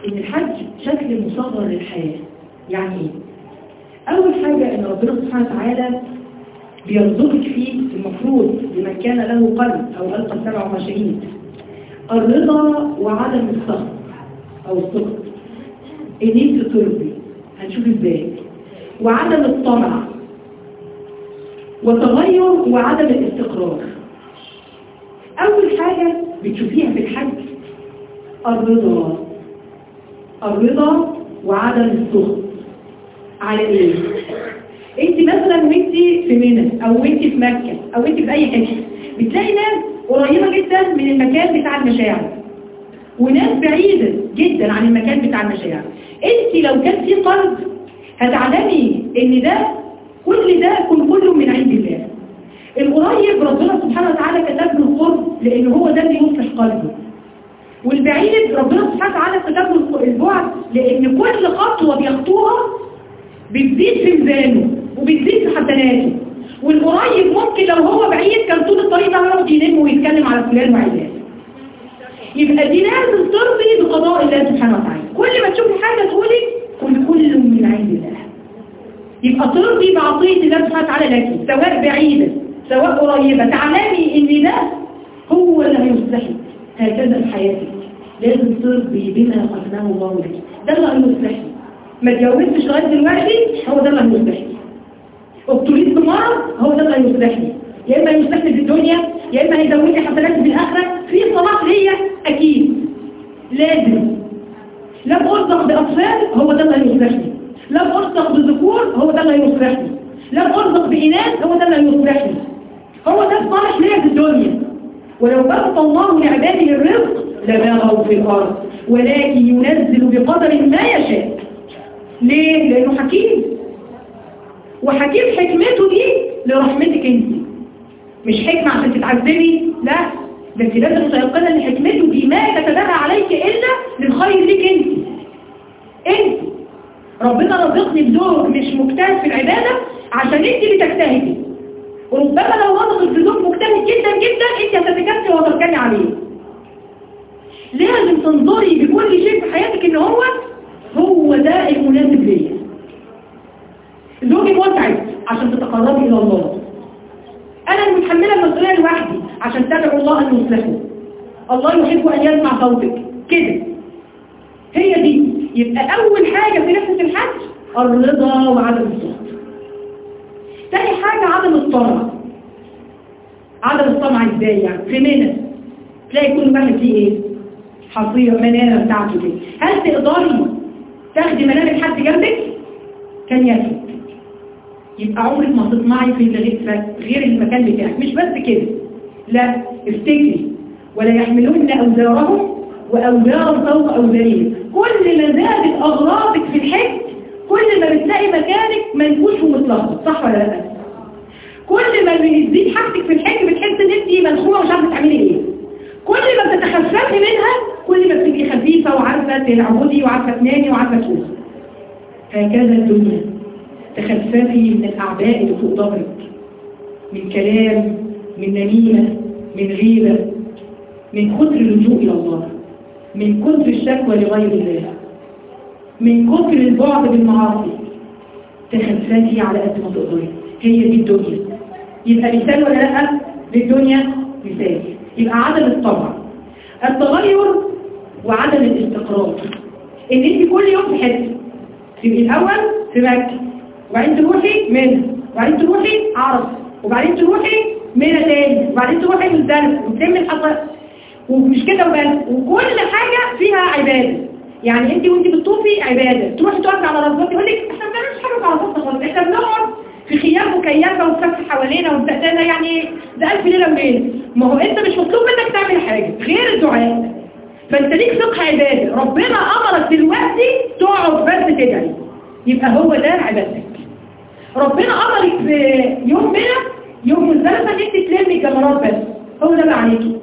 ان الحج شكل مصغر للحياة يعني ايه اول حاجة ان ربنا سبحانه وتعالى بيرزقك فيه المفروض لمن كان له قلب او القى السبع وشهيد الرضا وعدم السخط او السخط ان انت ترضي هنشوف ازاي وعدم الطمع وتغير وعدم الاستقرار اول حاجة بتشوفيها في الحج الرضا الرضا وعدم السخط على ايه انت مثلا وانت في منى او وانت في مكة او انت في اي حته بتلاقي ناس قريبة جدا من المكان بتاع المشاعر وناس بعيدة جدا عن المكان بتاع المشاعر انت لو كان في قلب هتعلمي ان ده كل ده كل كله من عند الله القريب ربنا سبحانه وتعالى كتب له القرب لان هو ده اللي يصلح قلبه والبعيد ربنا سبحانه وتعالى كتب له البعد لان كل خطوة بيخطوها بتزيد في ميزانه وبتزيد في حسناته والقريب ممكن لو هو بعيد كان طول الطريق ده يقعد ينام ويتكلم على فلان وعلان يبقى دي لازم ترضي بقضاء الله سبحانه وتعالى كل ما تشوفي حاجة تقولي كل كل من عند الله يبقى ترضي بعطية الله سبحانه وتعالى لك سواء بعيدة سواء قريبة تعلمي ان ده هو اللي هيصلحك هكذا في حياتك لازم ترضي بما قسمه الله لك ده اللي هيصلحك ما اتجوزتش لغايه دلوقتي هو ده اللي هيصلحني ابتليت بمرض هو ده اللي هيصلحني يا اما هيصلحني في الدنيا يا اما هيزود لي حسنات في الاخره في صلاح ليا اكيد لازم لم ارزق باطفال هو ده اللي هيصلحني لم ارزق بذكور هو ده اللي هيصلحني لم ارزق باناث هو ده اللي هيصلحني هو ده الصالح ليا في الدنيا ولو بسط الله لعباده الرزق لباغوا في الارض ولكن ينزل بقدر ما يشاء ليه؟ لأنه حكيم وحكيم حكمته دي لرحمتك انت مش حكمة عشان تتعذبي لا ده انت لازم متيقنة ان حكمته دي ما تتباهى عليك إلا للخير ليك انت انت ربنا رزقني بزوج مش مجتهد في العبادة عشان انت اللي تجتهدي وربما لو رزقك بزوج مجتهد جدا جدا انت هتتكفي وتركني عليه لازم تنظري بكل شيء في حياتك ان هو هو ده المناسب ليا زوجي متعب عشان تتقربي الى الله انا المتحمله المسؤوليه لوحدي عشان تدعو الله ان يصلحه الله يحب ان يسمع صوتك كده هي دي يبقى اول حاجه في رحله الحج الرضا وعدم السخط تاني حاجه عدم الطمع عدم الطمع ازاي يعني في منى تلاقي كل واحد فيه ايه حصيره منانه بتاعته دي هل تقدري تاخدي منام حد جنبك كان يفت يبقى عمرك ما تطمعي في غير المكان بتاعك مش بس كده لا افتكري ولا يحملون أوزارهم وأوزارا فوق أوزارهم كل ما زادت أغراضك في الحج كل ما بتلاقي مكانك منفوش ومتلخبط صح ولا لا كل ما بتزيد حاجتك في الحج بتحس ان انت منخوعه ومش عارفه تعملي ايه كل ما بتتخففي منها كل ما بتبقي خفيفة وعارفة تعبدي وعارفة تنامي وعارفة تفوزي هكذا الدنيا تخففي من الأعباء اللي فوق ظهرك من كلام من نميمة من غيبة من كتر اللجوء إلى الله من كتر الشكوى لغير الله من كتر البعد بالمعاصي تخففي على قد ما تقدري هي دي الدنيا يبقى مثال ولا لا للدنيا مثال يبقى عدم الطبع التغير وعدم الاستقرار ان انت كل يوم في حته تبقي الاول في مكه وبعدين تروحي منى وبعدين تروحي عرب وبعدين تروحي منى تاني وبعدين تروحي مزدلفه وتلمي الحصى ومش كده وبس وكل حاجه فيها عباده يعني انت وانت بتطوفي عباده تروحي تقفي على راسك يقول لك احنا ما بنعملش حاجه على راسنا خالص احنا بنقعد في خيام مكيفه وفتح حوالينا وبتاعنا يعني ده الف ليله وليله ما هو انت مش مطلوب منك تعمل حاجه غير الدعاء فانت ليك فقه عبادة ربنا امرك دلوقتي تقعد بس تدعي يبقى هو ده عبادتك ربنا امرك في يوم منى يوم مزدلفه ان انت تلمي الجمرات بس هو ده بقى عليكي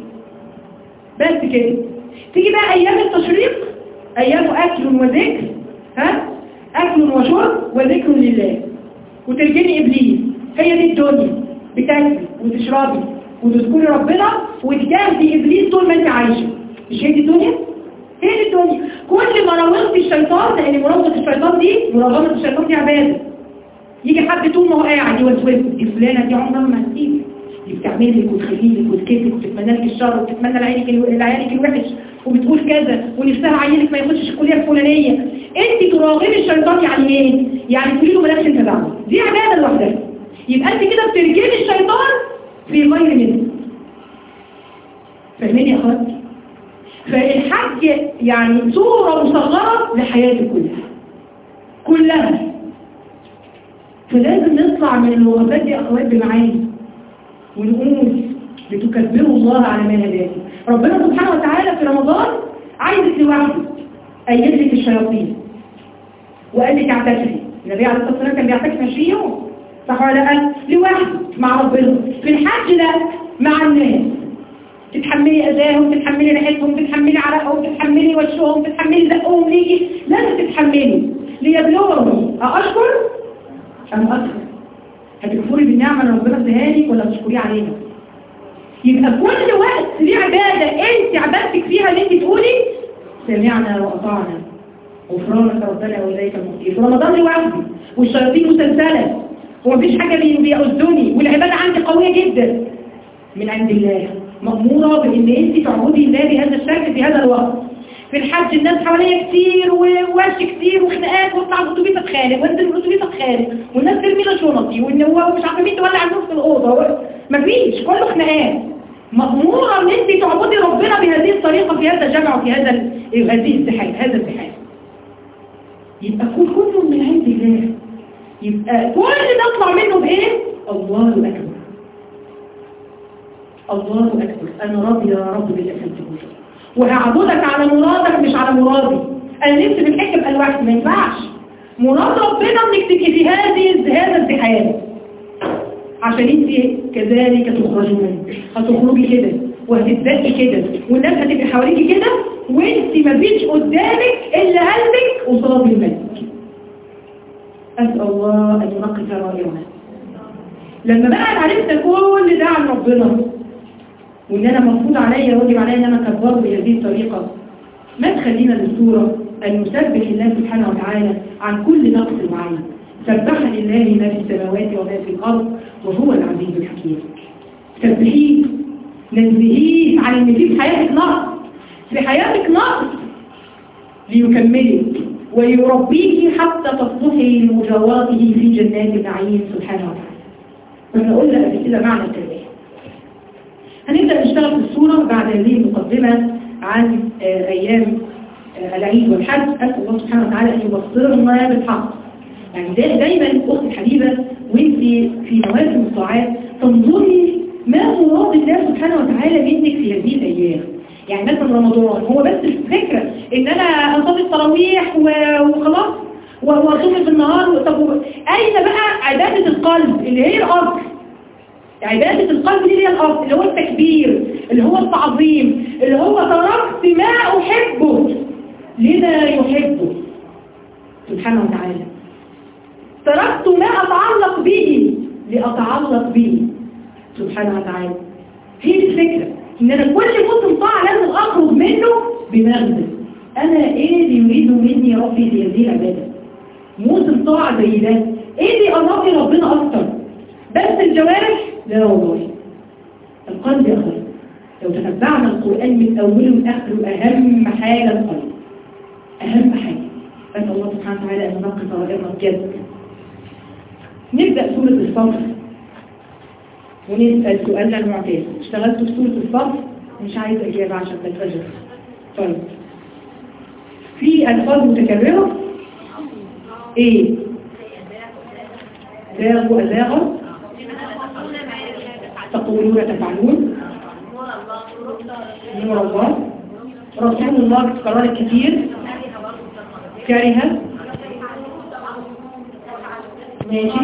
بس كده تيجي بقى ايام التشريق ايام اكل وذكر ها اكل وشرب وذكر لله وترجمي ابليس هي دي الدنيا بتاكلي وتشربي وتذكري ربنا وتجاهدي ابليس طول ما انت عايشه مش هي دي الدنيا هي دي الدنيا كل ما روضت مراوغة الشيطان لأن مراوغة الشيطان دي مراوغة الشيطان دي عبادة يجي حد طول ما هو قاعد يوسوس دي فلانة دي عمرها ما هتسيب دي بتعمل لك وتخلي لك وتكتب وتتمنى لك الشر وتتمنى لعيالك الو- لعيالك الوحش وبتقول كذا ونفسها عيالك ما يخشش الكلية الفلانية انت تراغبي الشيطان يعني ايه؟ يعني تقولي له مالكش انت دعوه دي عبادة لوحدها يبقى انت كده بترجمي الشيطان في غير منه فاهمين يا اخواتي؟ فالحج يعني صورة مصغرة لحياتك كلها كلها فلازم نطلع من الوقفات دي أخوات بمعاني ونقول لتكبروا الله على ما هداكم ربنا سبحانه وتعالى في رمضان عايزك لوحده أيد لك الشياطين وقال لك اعتكفي النبي عليه الصلاة والسلام كان بيعتكف 20 يوم صح ولا لا؟ لوحده مع ربنا في الحج لا مع الناس تتحملي اذاهم تتحملي ريحتهم تتحملي عرقهم تتحملي وشهم تتحملي دقهم ليكي لازم تتحملي ليبلغني أأشكر أم أكفر هتكفري بالنعمة اللي ربنا اداها لك ولا تشكري عليها يبقى كل وقت ليه عبادة انت عبادتك فيها اللي انت تقولي سمعنا وأطعنا غفرانك ربنا وإليك المصير في رمضان لوحدي والشياطين مسلسلة ومفيش حاجة بي- بيعزني والعبادة عندي قوية جدا من عند الله مأمورة بإن أنت تعبدي الله بهذا الشكل في هذا الوقت في الحج الناس حواليا كتير ووش كتير وخناقات واطلع بالاتوبيس اتخانق وانزل بالاتوبيس اتخانق والناس ترمي لي شنطي وان هو مش عارفه مين تولع النور في الاوضه مفيش كله خناقات مأمورة ان انت تعبدي ربنا بهذه الطريقة في هذا الجمع وفي هذا ال- هذه الزحام هذا الزحام يبقى كل كله من عند الله يبقى كل ده اطلع منه بايه الله اكبر الله أكبر أنا راضي يا رب بالأسل تقول وهعبدك على مرادك مش على مرادي أنا نفسي بنحكي بألواح ما ينفعش مراد ربنا انك تبقي في هذه هذا الزحام عشان انت كذلك تخرجون هتخرجي كده وهتتبقي كده والناس هتبقى حواليكي كده وانت مفيش قدامك الا قلبك قصاد الملك اسال الله ان ينقي سرائرنا لما بقى عرفت كل ده عن ربنا وان انا مفروض عليا واجب عليا ان انا اكبره بهذه الطريقه ما تخلينا للصوره ان نسبح الله سبحانه وتعالى عن كل نقص معين سبح لله ما في السماوات وما في الارض وهو العزيز الحكيم سبحيه نزهيه عن ان في في حياتك نقص في حياتك نقص ليكملك ويربيك حتى تصلحي لمجاورته في جنات النعيم سبحانه وتعالى واحنا قلنا قبل كده معنى التربيه هنبدأ نشتغل في الصورة بعد هذه المقدمة عن آه، أيام آه، العيد والحج أسأل الله سبحانه وتعالى أن يبصرنا بالحق يعني دا- دايما أختي الحبيبة وانت في مواسم الطاعات تنظري ما مراد الله سبحانه وتعالى منك في هذه الأيام يعني مثلا رمضان هو بس الفكرة ان انا اصلي التراويح و- وخلاص و- واصوم في النهار طب و- اين بقى عبادة القلب اللي هي الأرض عبادة القلب دي هي الأصل اللي هو التكبير اللي هو التعظيم اللي هو تركت ما أحبه لما يحبه سبحانه وتعالى تركت ما أتعلق به لأتعلق به سبحانه وتعالى هي دي الفكرة إن أنا كل موسم طاعة لازم أخرج منه بمغزى أنا إيه اللي يريده مني ربي في هذه العبادة موسم طاعة زي ده إيه اللي قربني ربنا أكتر بس الجوارح لا والله القلب يا أخي لو تتبعنا القرآن من أوله لآخره أهم حاجة القلب أهم حاجة أسأل الله سبحانه وتعالى أن ننقذ رائعنا بجد نبدأ سورة الصف ونسأل سؤالنا المعتاد اشتغلت في سورة الصف مش عايزة إجابة عشان تتفجر طيب في ألفاظ متكررة إيه؟ زاغ وأزاغ تقولون تفعلون نور الله رسول الله بتكرار كتير كاره ماشي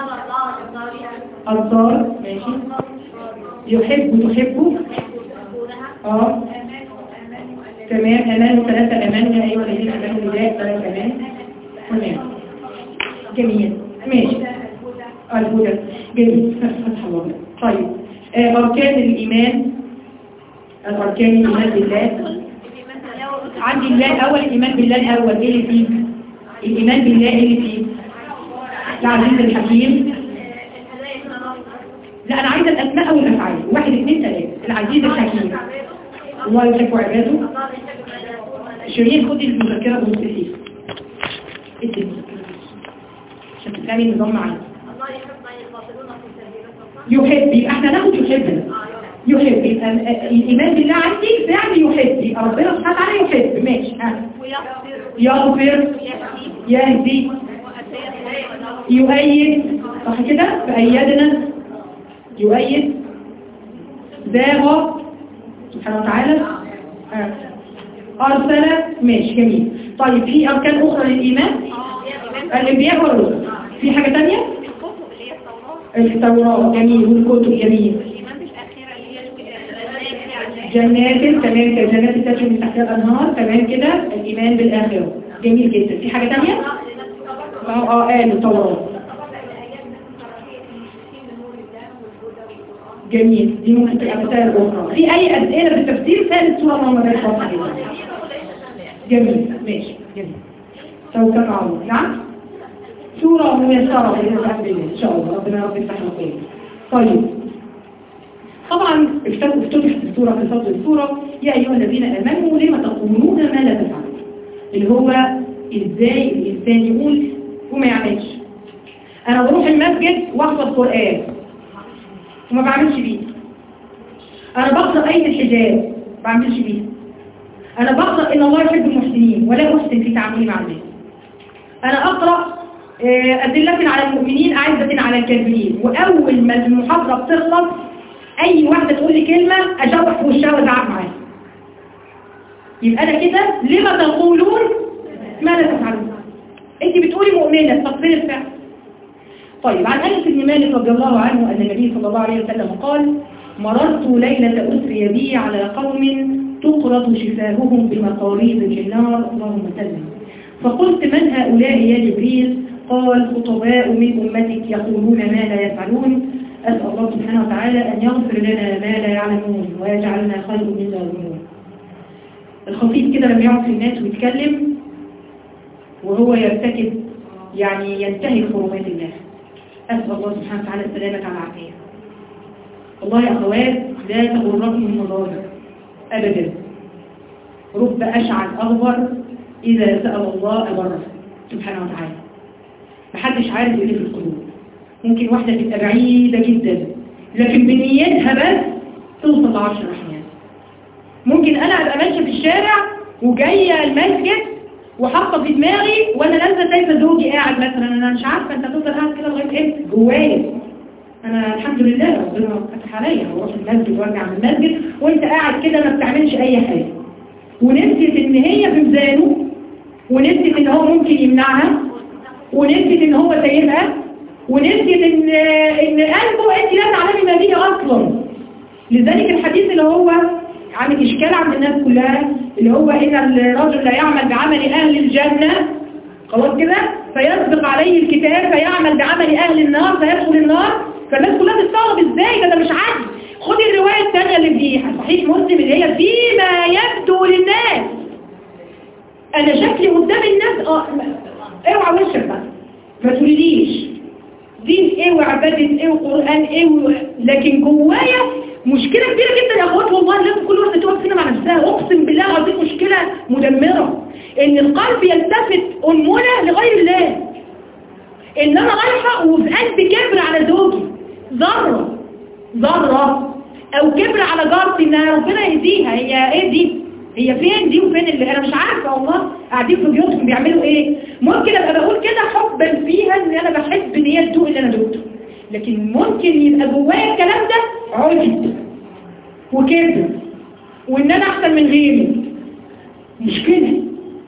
أنصار ماشي يحب تحب اه تمام أمان ثلاثة أمان يا أيها الذين آمنوا بالله ثلاثة أمان تمام جميل ماشي الهدى جميل فتح الله طيب آه، أركان الإيمان الأركان الإيمان بالله عندي الله الأول الإيمان بالله الأول إيه اللي فيه الإيمان بالله إيه اللي فيه العزيز الحكيم لا أنا عايزة الأسماء والأفعال واحد اثنين ثلاثة العزيز الحكيم الله يحب عباده شيرين خدي المذكرة بمستفيد ادي المذكرة عشان تفهمي النظام معايا يحب يبقى احنا ناخد يحب يحب يبقى الإيمان بالله عندي فعل يحب يبقى ربنا سبحانه وتعالى يحب ماشي ها يغفر يهدي يؤيد صح كده فأيدنا يؤيد زاغ سبحانه وتعالى آه. أرسل ماشي جميل طيب في أركان أخرى للإيمان الأنبياء والرسل في حاجة تانية التوراة جميل والكتب جميل جنات تمام كده جنات تجري من تحتها الأنهار تمام كده الإيمان بالآخرة جميل جدا في حاجة تانية؟ اه اه قالوا التوراة جميل دي ممكن تبقى مسائل أخرى في أي أسئلة بالتفسير ثالث سورة اللهم بارك واضحة جميل ماشي جميل توكل على الله نعم سورة ميسرة بإذن الله إن شاء الله ربنا رب يفتح خير طيب طبعا افتتحت السورة في فضل السورة يا أيها الذين آمنوا لما تقولون ما لا تفعلون اللي هو إزاي الإنسان يقول وما يعملش أنا بروح المسجد واحفظ قرآن وما بعملش بيه أنا بقرأ آية الحجاب ما بعملش بيه أنا بقرأ إن الله يحب المحسنين ولا أحسن في تعاملي مع الناس أنا أقرأ أدلة على المؤمنين أعزة على الكافرين وأول ما المحاضرة بتخلص أي واحدة تقول لي كلمة أشوح في وشها وأزعق معاها يبقى أنا كده لما تقولون ما لا تفعلون أنت بتقولي مؤمنة طب فين الفعل طيب عن أنس بن مالك رضي الله عنه أن النبي صلى الله عليه وسلم قال مررت ليلة أسري بي على قوم تقرض شفاههم بمقاريض في النار اللهم سلم فقلت من هؤلاء يا جبريل قال خطباء من أمتك يقولون ما لا يفعلون أسأل الله سبحانه وتعالى أن يغفر لنا ما لا يعلمون ويجعلنا خير مما يظنون الخطيب كده لما يقعد في الناس ويتكلم وهو يرتكب يعني ينتهك حرمات الله أسأل الله سبحانه وتعالى السلامة على العافية والله يا أخوات لا تغركم المظاهر أبدا رب أشعل أغبر إذا سأل الله أبره سبحانه وتعالى محدش عارف إيه في القلوب ممكن واحدة تبقى بعيدة جدا لكن بنيتها بس توصل لعشر أحيان ممكن أنا أبقى ماشية في الشارع وجاية المسجد وحاطة في دماغي وأنا نازلة شايفة زوجي قاعد مثلا أنا مش عارفة أنت هتفضل قاعد كده لغاية إيه جوايا أنا الحمد لله ربنا فتح عليا بروح المسجد وارجع من المسجد وأنت قاعد كده ما بتعملش أي حاجة ونسيت إن هي في ميزانه ونسيت إن هو ممكن يمنعها ونسيت إن هو سايبها ونسيت ان ان قلبه انت لا تعلمي ما به اصلا لذلك الحديث اللي هو عامل اشكال عند الناس كلها اللي هو ان الرجل لا يعمل بعمل اهل الجنة خلاص كده فيسبق عليه الكتاب فيعمل بعمل اهل النار فيدخل النار فالناس كلها تستغرب ازاي ده ده مش عادي خدي الرواية الثانية اللي في صحيح مسلم اللي هي فيما يبدو للناس انا شكلي قدام الناس اه اوعى وشك بقى ما تقوليليش دين ايه وعبادة ايه وقرآن ايه و... لكن جوايا مشكلة كبيرة جدا يا اخوات والله لازم كل واحدة تقف فينا مع نفسها اقسم بالله العظيم مشكلة مدمرة ان القلب يلتفت انمنا لغير الله ان انا رايحة وفي قلبي كبر على زوجي ذرة ذرة او كبر على جارتي ان ربنا يهديها هي ايه دي هي فين دي وفين اللي انا مش عارفه والله قاعدين في بيوتهم بيعملوا ايه ممكن ابقى بقول كده حبا فيها ان انا بحب ان هي تدوق اللي انا دقته لكن ممكن يبقى جوايا الكلام ده عجب وكبر وان انا احسن من غيري مشكله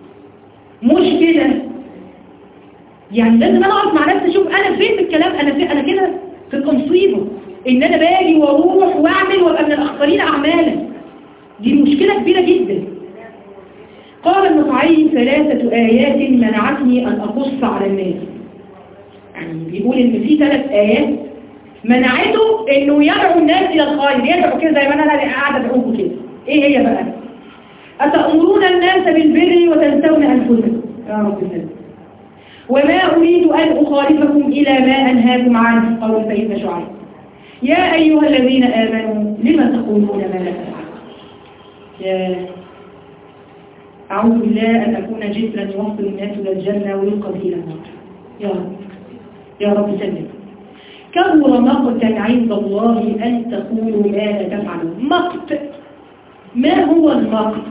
مشكله يعني لازم انا اقف مع نفسي اشوف انا فين في الكلام انا فين انا كده في المصيبه ان انا باجي واروح واعمل وابقى من الاخطرين اعمالا دي مشكلة كبيرة جدا قال النطعي ثلاثة آيات منعتني أن أقص على الناس يعني بيقول إن في ثلاث آيات منعته إنه يدعو الناس إلى الخير يدعو كده زي ما أنا قاعدة أدعوكم كده إيه هي بقى أتأمرون الناس بالبر وتنسون أنفسكم يا رب سلم وما أريد أن أخالفكم إلى ما أنهاكم عنه قول سيدنا شعيب يا أيها الذين آمنوا لما تقولون ما لا تفعلون يا أعوذ بالله أن أكون جسرا يوصل الناس إلى الجنة ويلقى إلى النار يا رب يا رب سلم كبر مقتا عند الله أن تقولوا ما لا تفعلون مقت ما هو المقت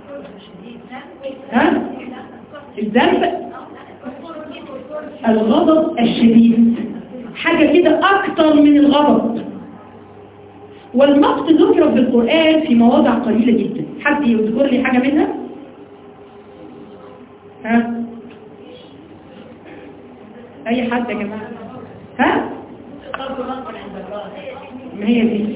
ها الذنب الغضب الشديد حاجة كده أكتر من الغضب والمقت ذكر في القرآن في مواضع قليلة جدا حد يذكر لي حاجة منها ها أي حد يا جماعة ها ما هي دي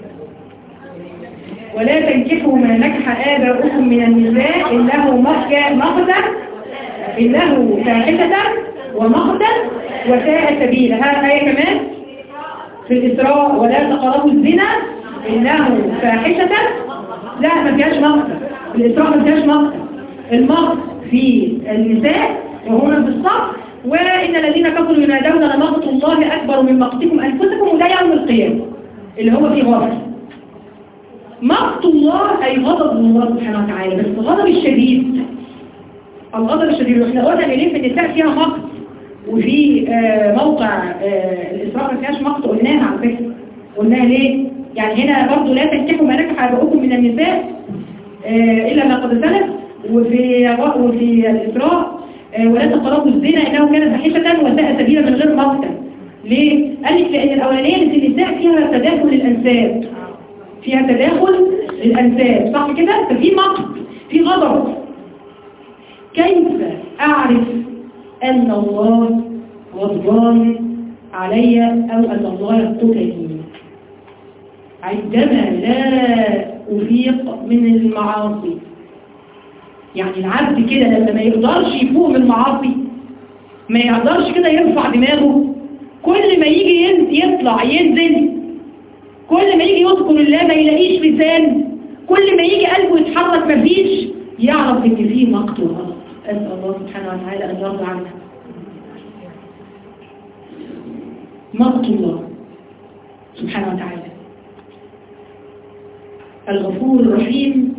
ولا تنكحوا ما نكح آباؤكم من النساء إنه مقتا إنه فاحشة ومقتا وساء سبيلا هذا آية كمان في الإسراء ولا تقربوا الزنا إنه فاحشة لا ما فيهاش مقتا في الإسراء ما فيهاش مقتا المقت في النساء وهنا في الصف وإن الذين كفروا ينادون لمقت الله أكبر من مقتكم أنفسكم ولا يوم القيامة اللي هو في غفر مقت الله أي غضب الله سبحانه وتعالى بس الغضب الشديد الغضب الشديد واحنا قلنا ان ليه في النساء فيها مقت وفي آه موقع آه الإسراء ما فيهاش مقت قلناها على فكرة قلناها ليه؟ يعني هنا برضه لا تنكحوا ما نكح آباؤكم من النساء آه إلا ما قد سلف وفي وفي الإسراء ولا تقربوا الزنا إنه كان فاحشة وساء سبيلا من غير مقتل ليه؟ قال لك لأن الأولانية في النساء فيها تداخل الأنساب فيها تداخل الأنساب صح كده؟ ففي مقت في غضب كيف أعرف أن الله غضبان علي أو أن الله يقتلني عندما لا أفيق من المعاصي يعني العبد كده لما ما يقدرش يفوق من المعاصي ما يقدرش كده يرفع دماغه كل ما يجي يطلع ينزل كل ما يجي يذكر الله ما يلاقيش لسان كل ما يجي قلبه يتحرك ما فيش يعرف ان فيه مقت وغضب اسال الله سبحانه وتعالى ان يرضى عنه مقت الله سبحانه وتعالى الغفور الرحيم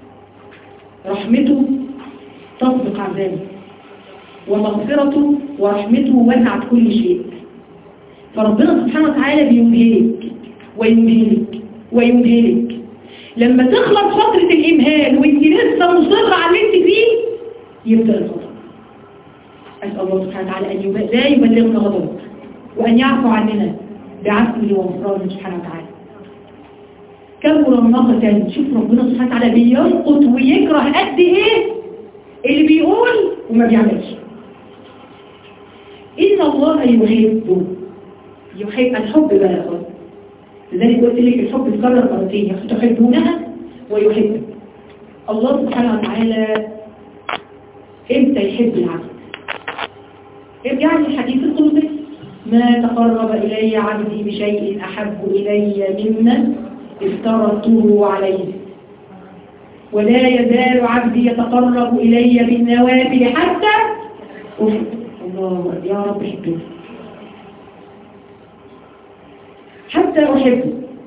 رحمته تسبق عذابه ومغفرته ورحمته وسعت كل شيء فربنا سبحانه وتعالى بيمهلك ويمهلك ويمهلك لما تخلص فترة الإمهال وانت لسه مصرة على اللي انت فيه يبدأ الغضب أسأل الله سبحانه وتعالى أن يب... لا يبلغنا غضبه وأن يعفو عننا بعفوه وغفرانه سبحانه وتعالى كبر مقتا شوف ربنا سبحانه وتعالى بينقط ويكره قد ايه اللي بيقول وما بيعملش إن الله يحبه يحب الحب بقى يا اخوان لذلك قلت لك الحب اتكرر مرتين تحبونها ويحبك الله سبحانه وتعالى امتى يحب العبد ارجع لي الحديث القدسي ما تقرب إلي عبدي بشيء أحب إلي مما افترضته عليه ولا يزال عبدي يتقرب إلي بالنوافل حتى أحب الله يا رب احبه حتى أحبه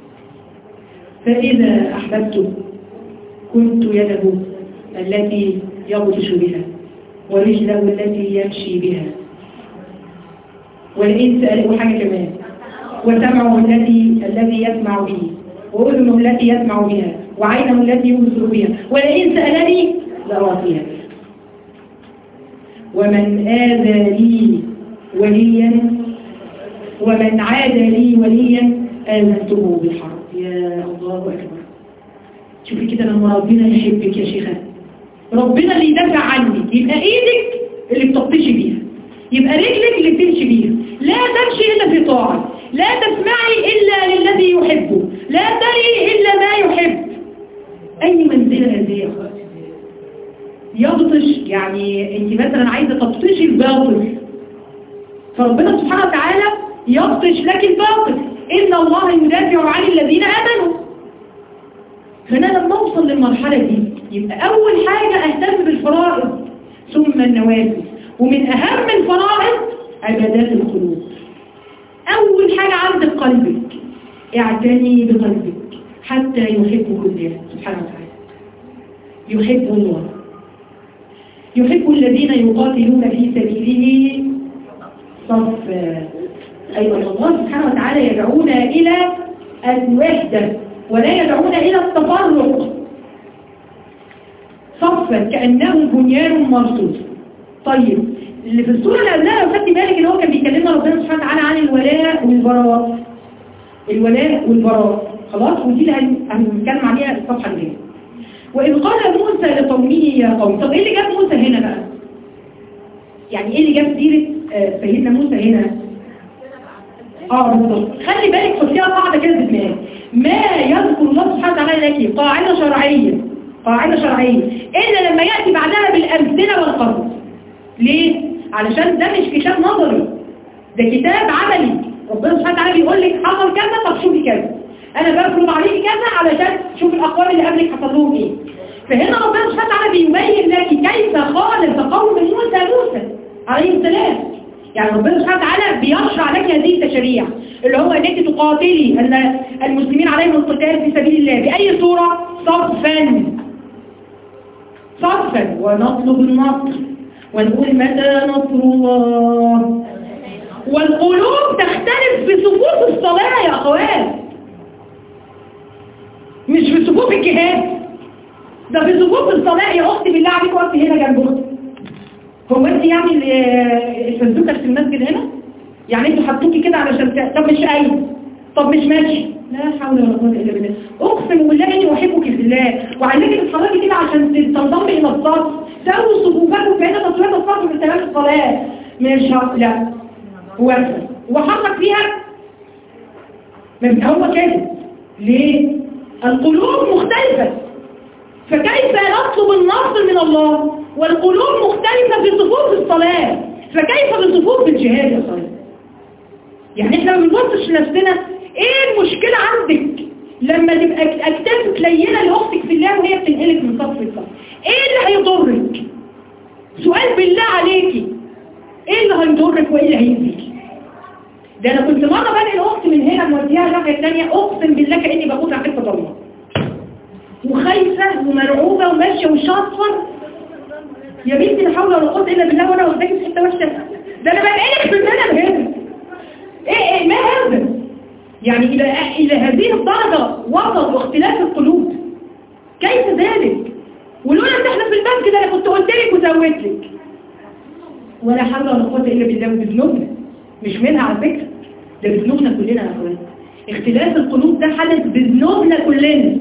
فإذا أحببته كنت يده التي يبطش بها ورجله التي يمشي بها والإنس وحاجة كمان وسمعه الذي الذي يسمع به وأذنه التي يسمع بها وعينه التي يبصر بها ولئن سألني لأعطيها ومن آذى لي وليا ومن عاد لي وليا آذنته بالحرب يا الله أكبر شوفي كده لما ربنا يحبك يا شيخة ربنا اللي يدافع عنك يبقى ايدك اللي بتبطشي بيها يبقى رجلك اللي بتمشي بيها لا تمشي إلا في طاعة لا تسمعي إلا للذي يحبه لا تري إلا ما يحب أي منزلة هذه يا أخوات يبطش يعني انت مثلا عايزة تبطشي الباطل فربنا سبحانه وتعالى يبطش لك الباطل إن الله يدافع عن الذين آمنوا فأنا لما أوصل للمرحلة دي يبقى أول حاجة أهتم بالفرائض ثم النوافل ومن أهم الفرائض عبادات القلوب أول حاجة عند قلبك اعتني بقلبك حتى يحبك الله سبحانه وتعالى يحب الله يحب الذين يقاتلون في سبيله صفا أيضا الله سبحانه وتعالى يدعونا إلى الوحدة ولا يدعونا إلى التفرق صفا كأنهم بنيان مرصوص طيب اللي في السورة اللي قبلها لو خدت بالك ان هو كان بيكلمنا ربنا سبحانه وتعالى عن الولاء والبراء الولاء والبراء خلاص ودي اللي هن- هنتكلم عليها الصفحة الجاية وإذ قال موسى لقومه يا قوم طب ايه اللي جاب موسى هنا بقى يعني ايه اللي جاب سيرة آه، سيدنا موسى هنا اه بالظبط خلي بالك حطيها قاعدة كده في دماغك ما يذكر الله سبحانه وتعالى لك قاعدة شرعية قاعدة شرعية إلا لما يأتي بعدها بالأمثلة والقصص ليه؟ علشان ده مش كتاب نظري ده كتاب عملي ربنا سبحانه وتعالى بيقول لك حصل كذا طب شوفي كذا انا بفرض عليك كذا علشان شوف الاقوال اللي قبلك حصل لهم ايه فهنا ربنا سبحانه وتعالى بيبين لك كيف خالف قوم موسى موسى عليه السلام يعني ربنا سبحانه وتعالى بيشرع لك هذه التشريع اللي هو انك تقاتلي ان المسلمين عليهم القتال في سبيل الله باي صوره صفا صفا ونطلب النصر ونقول متى نصر الله والقلوب تختلف في صفوف الصلاة يا أخوات مش في صفوف الجهاد ده في صفوف الصلاة يا أختي بالله عليك وقت هنا جنب أختي هو أنت يعني ال- الفندوكة في المسجد هنا يعني انتوا حطوكي كده علشان ت- طب مش قايم طب مش ماشي لا حول ولا قوه الا بالله اقسم بالله اني احبك في الله وعايزاكي تتحركي كده عشان تنضمي الى الصف سووا صفوفكم فهنا تصوير الصف في تمام الصلاه مش ه- لا واقفه وحرك فيها ما هو كده ليه القلوب مختلفه فكيف نطلب النصر من الله والقلوب مختلفة في صفوف الصلاة فكيف بصفوف الجهاد يا صلاة يعني احنا ما بنبصش لنفسنا ايه المشكلة عندك لما تبقى اكتافك لينة لاختك في الله وهي بتنقلك من صف لصف ايه اللي هيضرك سؤال بالله عليكي ايه اللي هيضرك وايه اللي هيأذيكي ده انا كنت مرة بنقل اختي من هنا موديها الناحية الثانية اقسم بالله كاني باخدها حته ضلمه وخايفة ومرعوبة وماشية وشاطفة يا بنتي لا حول ولا قوة إلا بالله وأنا قدامي في حتة وحشة ده أنا بنقلك في السنة هنا إيه إيه ما هذا يعني إلى إلى هذه الدرجة وصل واختلاف القلوب كيف ذلك ولولا إن إحنا في البنك ده أنا كنت قلت لك وزودت لك ولا حول ولا قوة إلا بالله وبذنوبنا مش منها على فكرة ده بذنوبنا كلنا يا أخوان اختلاف القلوب ده حدث بذنوبنا كلنا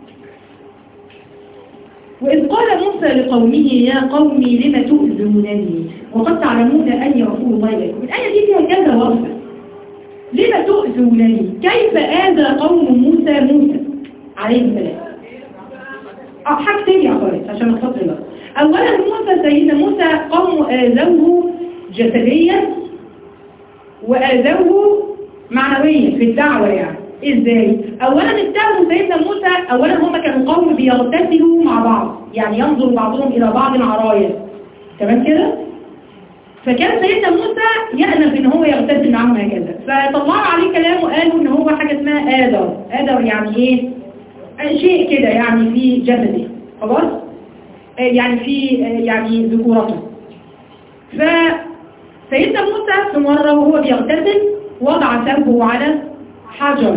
وإذ قال موسى لقومه يا قوم لم تؤذونني وقد تعلمون أني رسول الله إليكم الآية دي فيها كذا وصفة لم تؤذونني كيف آذى قوم موسى موسى عليه السلام أه حاجتين يا أخوات عشان أخطر بقى أولا موسى سيدنا موسى قوم آذوه جسديا وآذوه معنويا في الدعوة يعني ازاي اولا اتهموا سيدنا موسى اولا هم كانوا قوم بيغتسلوا مع بعض يعني ينظر بعضهم الى بعض عرايا تمام كده فكان سيدنا موسى يأنف ان هو يغتسل معاهم هكذا فطلعوا عليه كلام وقالوا ان هو حاجة اسمها آدر آدر يعني ايه آه، شيء كده يعني في جسده خلاص آه، يعني في آه، يعني ذكورته فسيدنا موسى في مرة وهو بيغتسل وضع ثوبه على حجر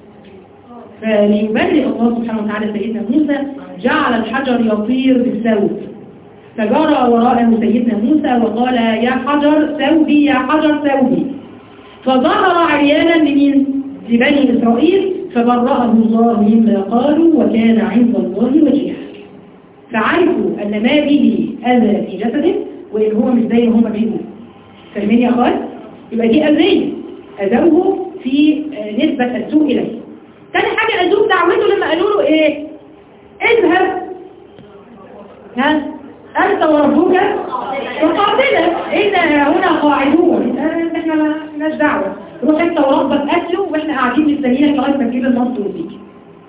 فليبرئ الله سبحانه وتعالى سيدنا موسى جعل الحجر يطير بالثوب فجرى وراءه سيدنا موسى وقال يا حجر ثوبي يا حجر ثوبي فظهر عريانا لمين؟ لبني إسرائيل فبرأه الله مما قالوا وكان عند الله وجيها فعرفوا أن ما به أذى في جسده وإن هو مش زي ما هم بيقولوا فاهمين يا أخوات؟ يبقى دي أذية أذوه في آه، نسبة السوء إليه تاني حاجة أذوه دعوته لما قالوا له إيه اذهب ها أنت وربك فقاتلا إنا هنا قاعدون آه، إحنا ما لناش دعوة روح أنت وربك أكله وإحنا قاعدين مستنيينك لغاية ما تجيب النصر وتيجي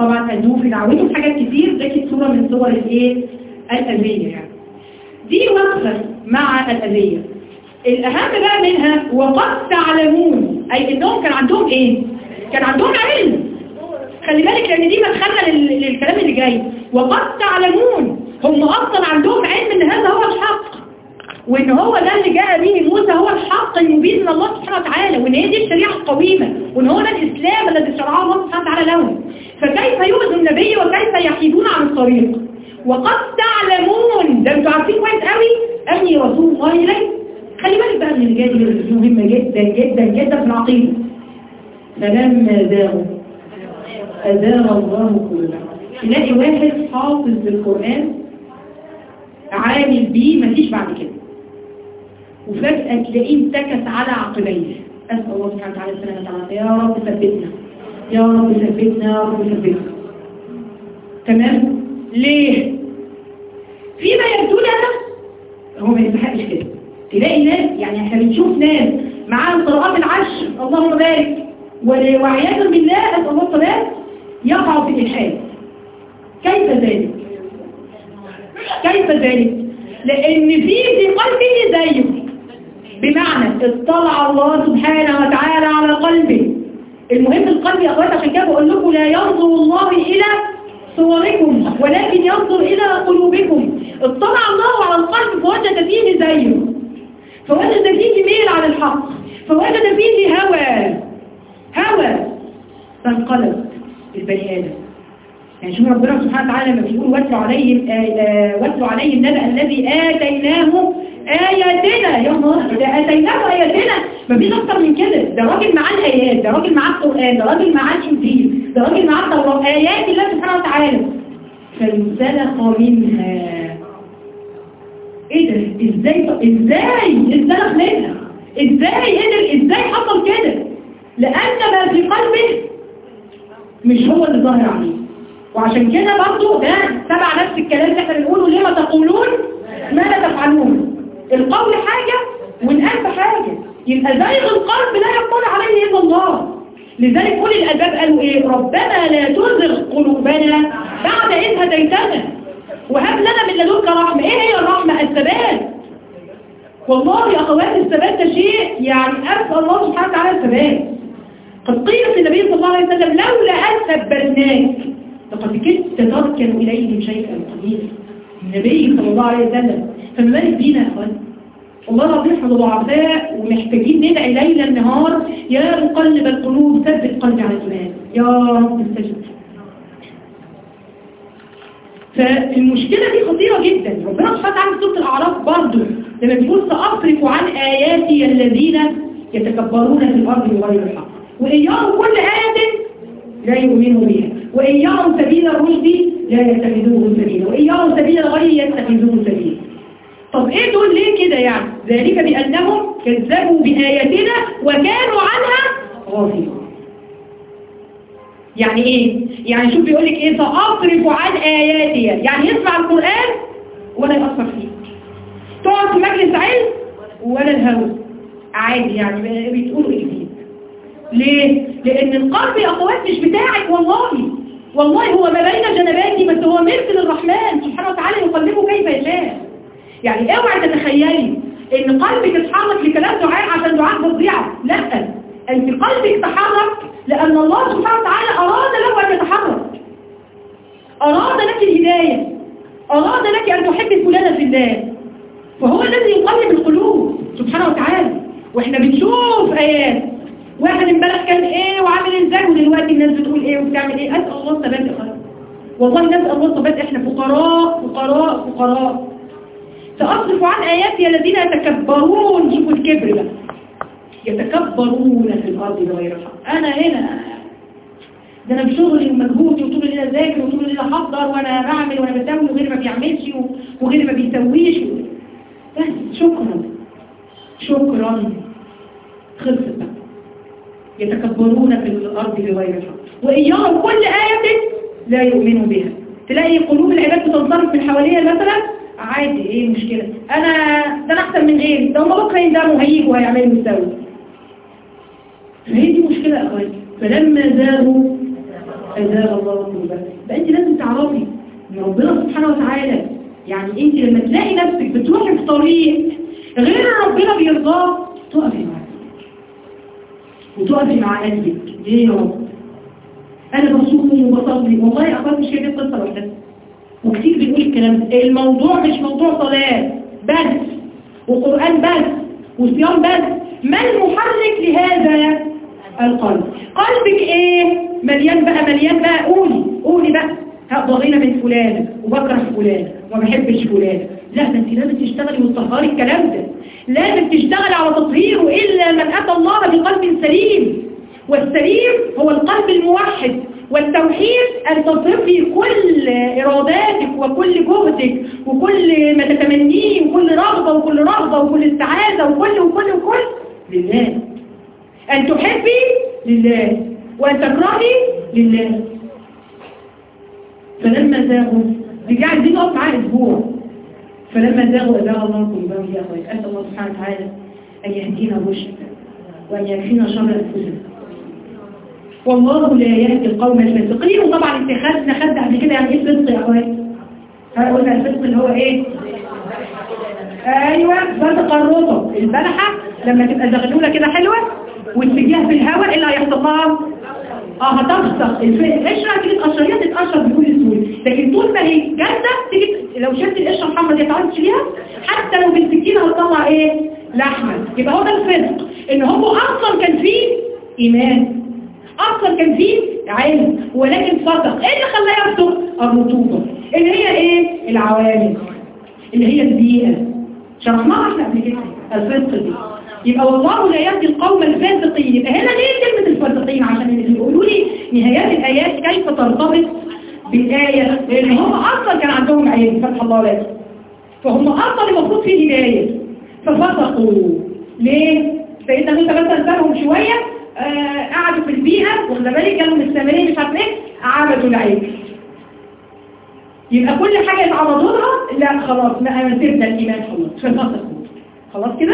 طبعا أدوه في دعوته في حاجات كتير ده كانت صورة من صور الايه الأذية يعني دي وقفة مع الأذية الأهم بقى منها وقد تعلمون أي إنهم كان عندهم إيه كان عندهم علم خلي بالك لأن دي مدخلنا لل- للكلام اللي جاي وقد تعلمون هم أصلا عندهم علم إن هذا هو الحق وإن هو ده اللي جاء به موسى هو الحق المبين من الله سبحانه وتعالى وإن هي دي الشريعة القويمة وإن هو ده الإسلام الذي شرعه الله سبحانه وتعالى لهم فكيف يؤذوا النبي وكيف يحيدون عن الطريق وقد تعلمون ده انتوا عارفين كويس قوي أني رسول الله إليه خلي بالك بقى من الجاي دي مهمة جدا جدا جدا في العقيدة فلما زاغوا أزاغ الله قلوبهم تلاقي واحد حافظ للقرآن عامل بيه مفيش بعد كده وفجأة تلاقيه انتكس على عقبيه أسأل الله سبحانه وتعالى السلامة والعافية يا رب ثبتنا يا رب ثبتنا يا رب ثبتنا تمام ليه فيما يبدو لنا هو ما يستحقش كده تلاقي ناس يعني احنا بنشوف ناس معاهم قراءات العشر اللهم بارك و- وعياذا بالله اسال الله الصلاه يقع في الالحاد كيف ذلك كيف ذلك لان في في قلبه زيه بمعنى اطلع الله سبحانه وتعالى على قلبه المهم القلب يا اخوات عشان كده بقول لكم لا ينظر الله الى صوركم ولكن ينظر الى قلوبكم اطلع الله على القلب فوجد فيه زيه فوجد فيه ميل على الحق فوجد فيه هوى هوى فانقلب البني ادم يعني شوف ربنا سبحانه وتعالى لما بيقول واتلوا عليهم آه، آه، واتلوا عليهم النبأ الذي آتيناه آياتنا يا نهار ده آتيناه آياتنا مفيش أكتر من كده ده راجل معاه الآيات ده راجل معاه القرآن ده راجل معاه الإنجيل ده راجل معاه التوراة آيات الله سبحانه وتعالى فانسلخ منها ايه ده ازاي ازاي انسلخ منها ازاي قدر ازاي حصل كده لأن ما في قلبه مش هو اللي ظاهر عليه وعشان كده برضو ده تبع نفس الكلام اللي احنا بنقوله لما تقولون ما لا تفعلون القول حاجة والقلب حاجة يبقى زيغ القلب لا يقول عليه إلا الله لذلك كل الألباب قالوا إيه ربنا لا تزغ قلوبنا بعد إذ هديتنا وهب لنا من لدنك رحمة إيه هي الرحمة الثبات والله يا أخوات الثبات ده شيء يعني أسأل الله سبحانه وتعالى الثبات قد قيل في النبي صلى الله عليه وسلم لولا أن ثبتناك لقد كدت تركن إليه شيئا قليلا النبي صلى الله عليه وسلم فما بالك بينا يا أخوان والله العظيم احنا ضعفاء ومحتاجين ندعي ليلا نهار يا مقلب القلوب ثبت قلبي على الإيمان يا رب استجب فالمشكلة دي خطيرة جدا ربنا سبحانه وتعالى في سورة الأعراف برضه لما بيقول سأصرف عن آياتي الذين يتكبرون في الأرض بغير الحق وإن يروا كل آية لا يؤمنوا بها وإن يروا سبيل الرشد لا يتخذوه سبيلا وإن يروا سبيل الغي يتخذوه سبيلا طب ايه دول ليه كده يعني ذلك بأنهم كذبوا بآياتنا وكانوا عنها غافلون يعني ايه يعني شوف بيقول لك ايه سأصرف عن آياتي يعني يسمع القرآن ولا يأثر فيه تقعد في مجلس علم ولا الهوى عادي يعني بتقولوا ايه جديد ليه؟ لأن القلب يا أخوات مش بتاعك والله والله هو ما بين جنباتي بس هو ملك للرحمن سبحانه وتعالى يقلبه كيف يشاء يعني اوعي تتخيلي ان قلبك اتحرك لكلام دعاء عشان دعاء فظيعه لا انت قلبك تحرك لان الله سبحانه وتعالى اراد له ان يتحرك اراد لك الهدايه اراد لك ان تحبي فلانه في الله فهو الذي يقلب القلوب سبحانه وتعالى واحنا بنشوف ايات واحد امبارح كان ايه وعامل ازاي ودلوقتي الناس بتقول ايه وبتعمل ايه اسال الله الثبات يا خلاص والله نسال الله الثبات احنا فقراء فقراء فقراء سأصرف عن آياتي الذين يتكبرون شوفوا الكبر بقى يتكبرون في الأرض بغير حق أنا هنا ده أنا بشغلي ومجهودي وطول الليل أذاكر وطول الليل أحضر وأنا بعمل وأنا بسوي وغير ما بيعملش وغير ما بيسويش بس شكرا شكرا خلصت بقى يتكبرون في الأرض بغير حق وإن يروا كل آية لا يؤمنوا بها تلاقي قلوب العباد بتنصرف من حواليها مثلا عادي ايه المشكلة انا ده انا احسن من غيري ده هم بكره يندموا هيجوا هيعملوا يسوي فهي دي مشكلة يا اخواتي فلما زاغوا أزال الله قلوبهم يبقى أنت لازم تعرفي إن ربنا سبحانه وتعالى يعني أنت لما تلاقي نفسك بتروحي في طريق غير ربنا بيرضاه تقفي معاه وتقفي مع قلبك ليه يا رب أنا بصوم وبصلي والله يا أخوات مش هي دي القصة لوحدها وكتير بيقول الكلام ده الموضوع مش موضوع صلاة بس وقرآن بس وصيام بس ما المحرك لهذا القلب قلبك ايه مليان بقى مليان بقى قولي قولي بقى ضغينة من فلان وبكره فلان وما بحبش فلان لا ده انت لازم تشتغلي وتطهري الكلام ده لازم تشتغلي على تطهيره إلا من أتى الله بقلب سليم والسليم هو القلب الموحد والتوحيد أن تصرفي كل إراداتك وكل جهدك وكل ما تتمنيه وكل رغبة وكل رغبة وكل استعاذة وكل وكل وكل لله أن تحبي لله وأن تكرهي لله فلما زاغوا رجعت دي نقف معاه أسبوع فلما زاغوا أزاغ الله قلوبهم يا أخوات أسأل الله سبحانه وتعالى أن يهدينا الرشد وأن يكفينا شر أنفسنا والله لا يهدي القوم الفاسقين وطبعا انت خدنا خد قبل كده يعني ايه صدق يا اخوات قلنا الصدق اللي هو ايه ايوه صدق الرطب البلحه لما تبقى زغلوله كده حلوه وتسجيها في الهواء ايه اللي هيحصل لها اه هتفسخ القشره تيجي تقشريها تتقشر بكل سهوله لكن طول ما هي جامده تيجي لو شلت القشره الحمراء دي تعرفي تشيليها حتى لو بالسكينه هتطلع ايه لحمه يبقى هو ده الصدق ان هو اصلا كان فيه ايمان اصلا كان فيه علم ولكن فسق ايه اللي خلاه يفسق الرطوبه اللي هي ايه العوامل اللي هي البيئه شرحناها احنا قبل كده الفسق دي يبقى والله لا يهدي القوم الفاسقين يبقى هنا ليه كلمه الفاسقين عشان اللي بيقولوا لي نهايات الايات كيف ترتبط بالايه لان هم اصلا كان عندهم علم فتح الله لك فهم اصلا المفروض فيه هدايه ففسقوا ليه سيدنا موسى مثلا سابهم شويه آه قعدوا في البيئة واخد بالك كانوا مستمرين مش عارف ايه عبدوا العجل يبقى كل حاجة يتعرضوا لها لا خلاص ما سيبنا الإيمان خلاص ففسقوا خلاص كده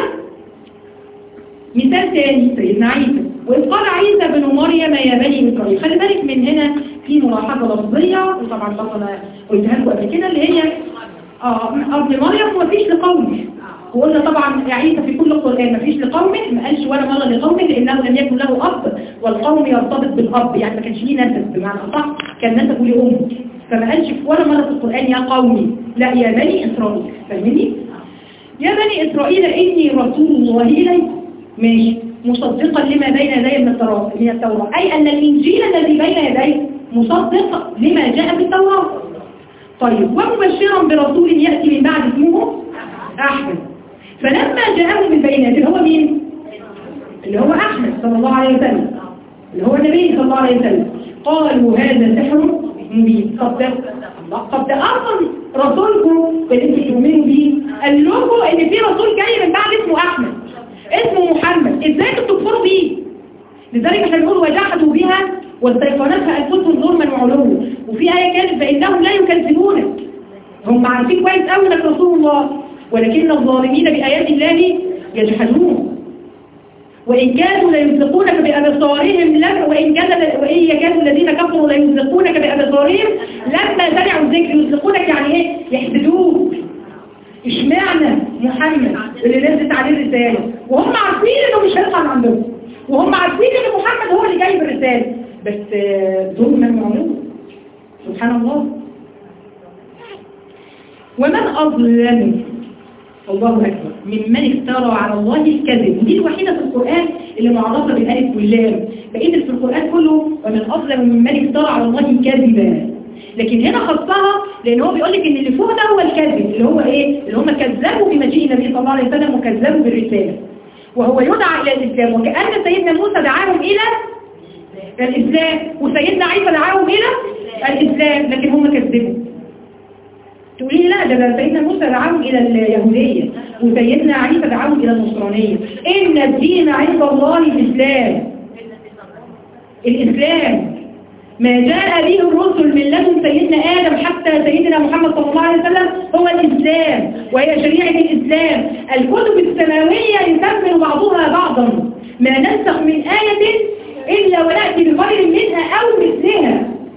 مثال تاني سيدنا عيسى وإذ قال عيسى بن مريم يا بني إسرائيل خلي بالك من هنا في ملاحظة لفظية وطبعا برضه أنا قلتها لكم قبل كده اللي هي اه ابن مريم ما فيش لقومه وقلنا طبعا عيسى في كل القرآن ما فيش لقومه ما قالش ولا مرة لقومه لأنه لم يكن له أب والقوم يرتبط بالأب يعني ما كانش ليه نسب بمعنى أصح كان نسبه لأمه فما قالش في ولا مرة في القرآن يا قومي لا يا بني إسرائيل فاهمني؟ يا بني إسرائيل إني رسول الله إليكم ماشي مصدقا لما بين يدي من التوراة من التوراة أي أن الإنجيل الذي بين يديه مصدق لما جاء في التوراة طيب ومبشرا برسول يأتي من بعد اسمه أحمد فلما جاءه بالبينات اللي هو مين؟ اللي هو أحمد صلى الله عليه وسلم اللي هو النبي صلى الله عليه وسلم قالوا هذا سحر مبين طب ده طب ده أصلا رسولكم اللي انتوا تؤمنوا بيه قال لكم إن في رسول جاي من بعد اسمه أحمد اسمه محمد ازاي انتوا تكفروا بيه لذلك احنا بنقول وجحدوا بها واستيقنتها انفسهم ظلما وعلوا وفي آية كانت فإنهم لا يكذبونك هم عارفين كويس قوي انك رسول الله ولكن الظالمين بآيات الله يجحدون وإن كانوا ليزلقونك بأبصارهم لم وإن كان وإن يكاد الذين كفروا ليزلقونك بأبصارهم لما سمعوا الذكر يزلقونك يعني إيه يحسدوك اشمعنى محمد اللي نزلت عليه الرسالة وهم عارفين انه مش هيطلع من عندهم وهم عارفين ان محمد هو اللي جاي بالرسالة بس ظلما وعلوا سبحان الله ومن أظلم الله أكبر ممن افترى على الله الكذب ودي الوحيدة في القرآن اللي معرفة بالألف واللام بقيت في القرآن كله ومن أظلم ممن افترى على الله كذبا لكن هنا خصها لأن هو بيقول لك إن اللي فوق ده هو الكذب اللي هو إيه اللي هم كذبوا بمجيء النبي صلى الله عليه وسلم وكذبوا بالرسالة وهو يدعى إلى الإسلام وكأن سيدنا موسى دعاهم إلى الإسلام وسيدنا عيسى دعاهم إلى الإسلام لكن هم كذبوا تقولي لا ده سيدنا موسى دعاهم إلى اليهودية وسيدنا عيسى دعاهم إلى النصرانية إن الدين عند الله الإسلام الإسلام ما جاء به الرسل من لدن سيدنا آدم حتى سيدنا محمد صلى الله عليه وسلم هو الإسلام وهي شريعة الإسلام الكتب السماوية يكمل بعضها بعضا ما ننسخ من آية إلا ونأتي بخير منها أو مثلها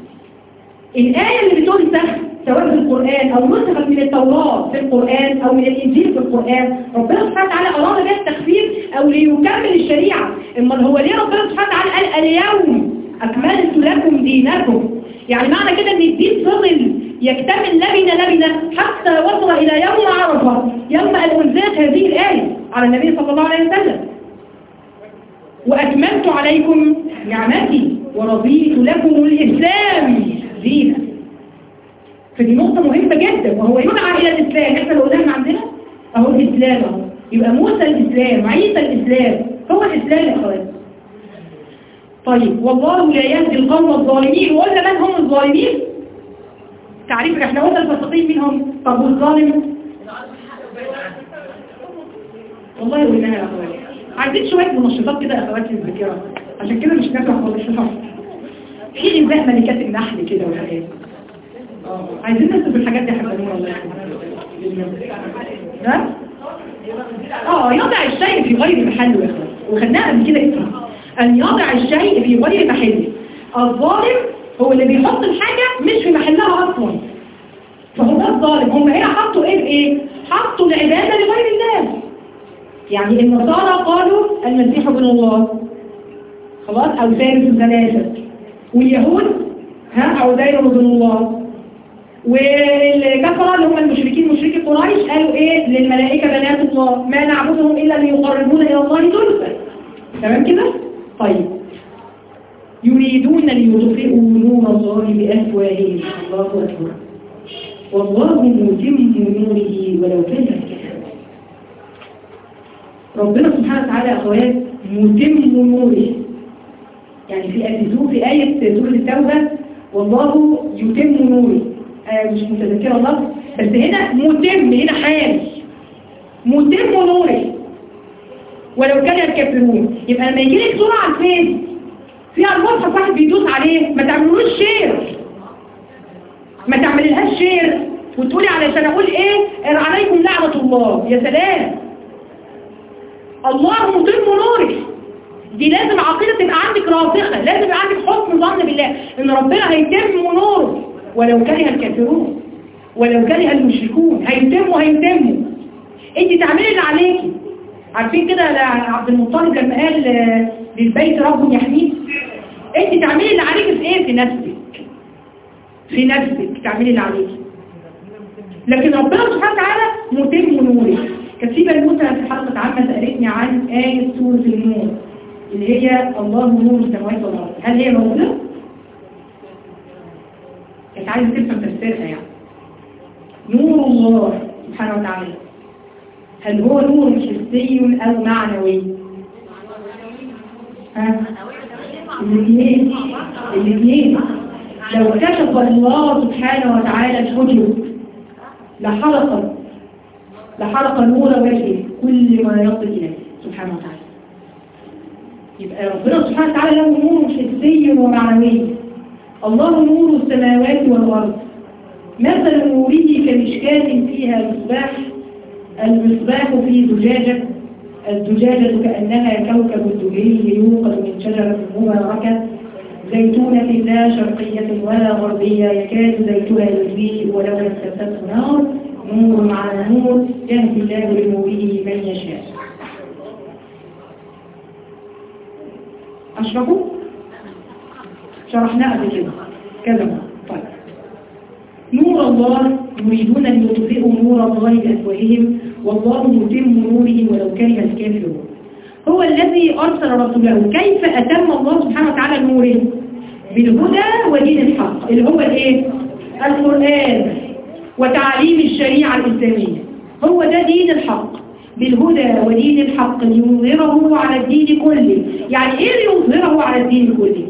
الآية اللي بتنسخ سواء في القرآن أو نسخت من التوراة في القرآن أو من الإنجيل في القرآن ربنا سبحانه وتعالى أراد بها التخفيف أو ليكمل الشريعة إما هو ليه ربنا سبحانه وتعالى قال اليوم أكملت لكم دينكم يعني معنى كده ان الدين فضل يكتمل لبنة لبنة حتى وصل إلى يوم عرفة يوم أن أنزلت هذه الآية على النبي صلى الله عليه وسلم وأكملت عليكم نعمتي ورضيت لكم الإسلام دينا فدي نقطة مهمة جدا وهو يدعى إلى الإسلام إحنا لو قلنا عندنا أهو الإسلام أهو يبقى موسى الإسلام عيسى الإسلام هو الإسلام يا أخوات طيب والله لا يهدي القوم الظالمين وقلنا من هم الظالمين تعريف احنا قلنا الفاسقين مين هم طب والظالم والله قلناها يا اخوات عايزين شويه منشطات كده اخواتي الذاكره عشان كده مش نافع خالص في غذاء ملكات النحل كده وحاجات اه عايزين نكتب الحاجات دي حبايبنا والله ها اه يضع الشيء في غير محله يا اخوات وخدناها قبل كده اسمها أن يضع الشيء في غير محله الظالم هو اللي بيحط الحاجة مش في محلها أصلا فهو ده الظالم هم هنا حطوا إيه بإيه؟ حطوا العبادة لغير الله يعني النصارى قالوا المسيح ابن الله خلاص أو ثالث ثلاثة واليهود ها عزير ابن الله والكفرة اللي هم المشركين مشركي قريش قالوا ايه للملائكة بنات الله ما نعبدهم إلا ليقربونا إلى الله زلفى تمام كده؟ طيب يريدون ليطفئوا نور الله بأفواههم الله أكبر والله متم نوره ولو كان الكافرون ربنا سبحانه وتعالى أخوات متم نوره يعني في أتزوه في آية سورة التوبة والله يتم نوره آه مش متذكرة الله بس هنا متم هنا حال متم نوره ولو كان الكافرون يبقى لما يجي لك صورة على الفيس فيها المصحف واحد بيدوس عليه ما تعملوش شير ما تعمللهاش شير وتقولي علشان اقول ايه عليكم لعنة الله يا سلام الله متم نورك دي لازم عقيدة تبقى عندك راسخة لازم يبقى عندك حسن ظن بالله ان ربنا هيتم نوره ولو كره الكافرون ولو كره المشركون هيتموا هيتموا انت تعملي اللي عليكي عارفين كده عبد المطلب لما قال للبيت رب يحميه انت تعملي اللي عليك في ايه في نفسك في نفسك تعملي اللي عليك لكن ربنا سبحانه وتعالى متم نوره كانت في بنوته في حلقه عامه سالتني عن ايه سوره النور اللي هي الله نور السماوات والارض هل هي موجوده كانت عايزه تفهم تفسيرها يعني نور الله سبحانه وتعالى هل هو نور حسي أو معنوي ها الاثنين الاثنين لو كشف الله سبحانه وتعالى الحجب لحرق لحرق نور وجهه كل ما يصل إليه سبحانه وتعالى يبقى ربنا سبحانه وتعالى له نور حسي ومعنوي الله نور السماوات والأرض مثل نوره كمشكاة فيها مصباح المصباح في زجاجة الزجاجة كأنها كوكب الدهري يوقد من شجرة مباركة زيتونة لا شرقية ولا غربية يكاد زيتها يضيء ولو لم تمسسه نار نور على نور يهدي الله لنوره من يشاء أشركوا؟ شرحناه قبل كده كذا طيب نور الله يريدون أن يطفئوا نور الله بأفواههم والله متم نوره ولو كره الكافرون هو الذي أرسل رسوله كيف أتم الله سبحانه وتعالى نوره بالهدى ودين الحق اللي هو الايه القرآن وتعليم الشريعة الإسلامية هو ده دين الحق بالهدى ودين الحق ليظهره على الدين كله يعني ايه ليظهره على الدين كله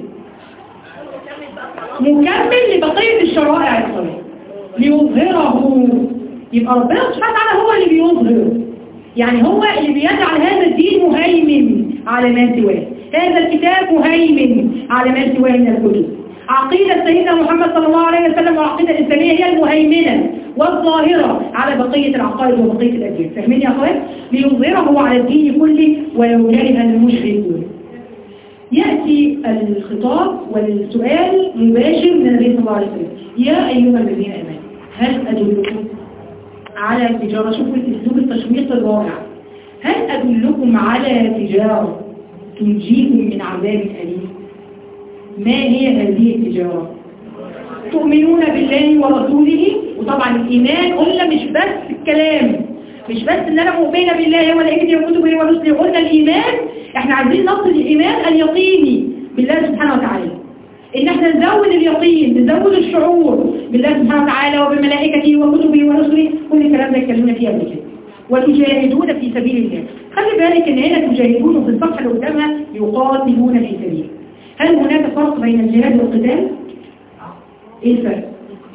مكمل لبقية الشرائع الصلاة ليظهره يبقى ربنا سبحانه وتعالى هو اللي بيظهر يعني هو اللي بيجعل هذا الدين مهيمن على ما سواه هذا الكتاب مهيمن على ما سواه من الكتب عقيدة سيدنا محمد صلى الله عليه وسلم والعقيدة الإسلامية هي المهيمنة والظاهرة على بقية العقائد وبقية الأديان فاهمين يا أخوات؟ ليظهره على الدين كله ولو كره المشركون يأتي الخطاب والسؤال مباشر من النبي صلى الله عليه وسلم يا أيها الذين آمنوا هل أدلكم على تجارة شوفوا الأسلوب التشويق الرائع هل أدلكم على تجارة تنجيكم من عذاب أليم ما هي هذه التجارة تؤمنون بالله ورسوله وطبعا الإيمان قلنا مش بس الكلام مش بس ان انا مؤمنه بالله وملائكته وكتبه ورسله قلنا الايمان احنا عايزين نصل الايمان اليقيني بالله سبحانه وتعالى ان احنا نزود اليقين نزود الشعور بالله سبحانه وتعالى وبملائكته وكتبه ورسله كل الكلام ده اتكلمنا فيه قبل كده وتجاهدون في سبيل الله خلي بالك ان هنا تجاهدون في الصفحه اللي قدامها يقاتلون في سبيل هل هناك فرق بين الجهاد والقتال ايه الفرق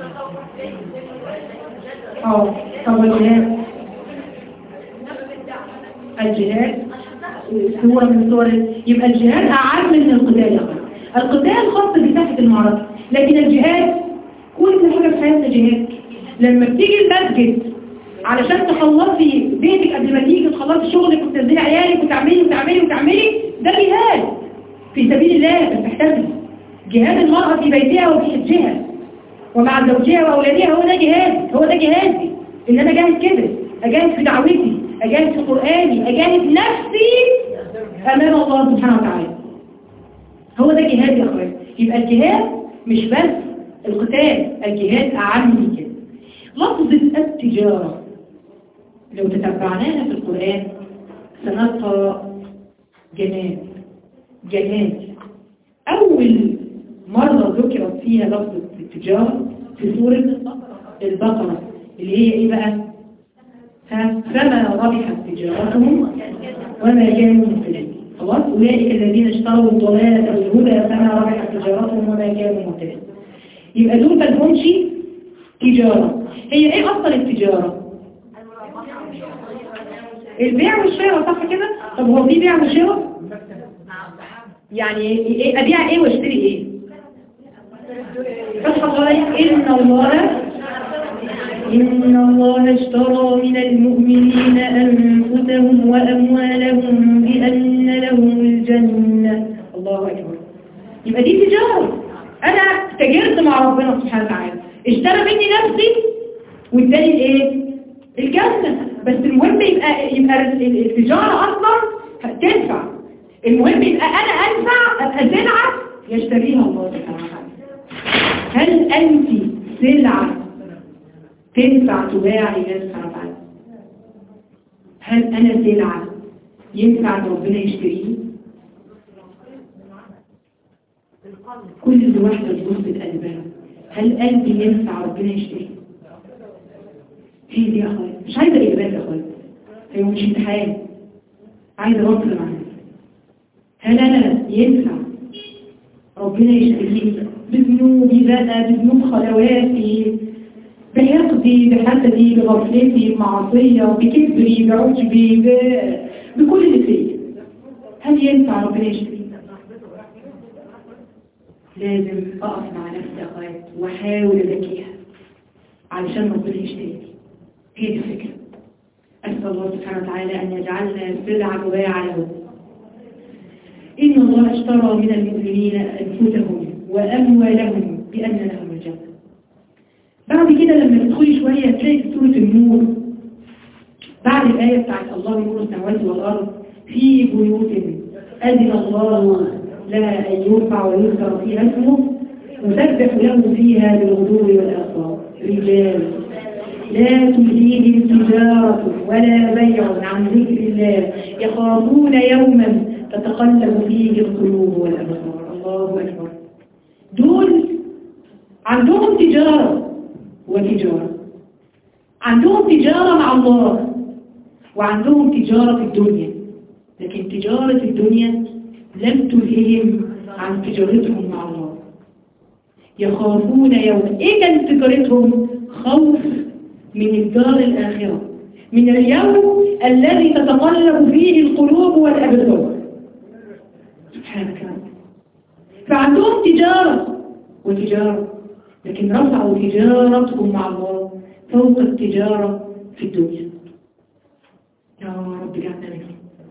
اه طب الجهاد الجهاد صورة من صور يبقى الجهاد أعم من القتال يا أخوان القتال خاص بساحة المعركة لكن الجهاد كل حاجة في حياتنا جهاد لما بتيجي المسجد علشان تخلصي بيتك قبل ما تيجي تخلصي شغلك وتنزلي عيالك وتعملي وتعملي وتعملي ده جهاد في سبيل الله بس تحتفلي جهاد المرأة في بيتها وفي حجها ومع زوجها وأولادها هو ده جهاد هو ده جهادي إن أنا جاهد كده أجاهد في دعوتي أجاهد في قرآني أجاهد نفسي أمام الله سبحانه وتعالى هو ده جهاد يا أخوان يبقى الجهاد مش بس القتال الجهاد أعم من كده لفظة التجارة لو تتبعناها في القرآن سنلقى جنات جنات أول مرة ذكرت فيها لفظة التجارة في سورة البقرة اللي هي إيه بقى؟ ها فما ربحت تجارتهم وما كانوا مهتدين خلاص أولئك الذين اشتروا الضلالة والهدى فما ربحت تجارتهم وما كانوا مهتدين يبقى دول ما لهمش تجارة هي ايه اصلا التجارة البيع والشراء صح كده طب هو في بيع وشراء يعني ايه ابيع ايه واشتري ايه فتح الله ان الله إن الله اشترى من المؤمنين أنفسهم وأموالهم بأن لهم الجنة الله أكبر يبقى دي تجارة أنا تجرت مع ربنا سبحانه وتعالى اشترى مني نفسي والتاني الايه الجنة بس المهم يبقى يبقى التجارة أصلا تنفع المهم يبقى أنا أنفع أبقى سلعة يشتريها الله سبحانه وتعالى هل أنت سلعة تنفع تباع لله سبحانه وتعالى هل أنا سلعة ينفع ربنا يشتريني كل واحدة تبص بقلبها هل قلبي ينفع ربنا يشتري هي دي يا اخويا مش عايزه اجابات يا اخويا هي مش امتحان عايزه رد مع نفسي هل انا ينفع ربنا يشتريني بذنوبي بقى بذنوب خلواتي بحقدي بحسدي بغفلتي بمعصيه بكبري بعجبي ب... بكل اللي فيا هل ينفع ربنا يشتريني لازم أقف مع نفسي يا أخوات وأحاول أذكيها علشان ربنا يشتريني هي دي الفكرة أسأل الله سبحانه وتعالى أن يجعلنا سلعة مباعة له إن الله اشترى من المؤمنين أنفسهم وأموالهم بأن لهم الجنة بعد كده لما تدخلي شوية تلاقي في سورة النور بعد الآية بتاعت الله نور السماوات والأرض في بيوت أذن الله لها أن يرفع ويذكر فيها اسمه يسبح له فيها بالغدو والآصال رجال لا تلهيهم تجارة ولا بيع عن ذكر الله يخافون يوما تتقلب فيه القلوب والأبصار الله أكبر دول عندهم تجارة وتجارة عندهم تجارة مع الله وعندهم تجارة في الدنيا لكن تجارة الدنيا لم تلههم عن تجارتهم مع الله يخافون يوما ايه كانت تجارتهم خوف من الدار الآخرة من اليوم الذي تتقلب فيه القلوب والأبصار سبحانك رب فعندهم تجارة وتجارة لكن رفعوا تجارتهم مع الله فوق التجارة في الدنيا يا رب جعلنا منهم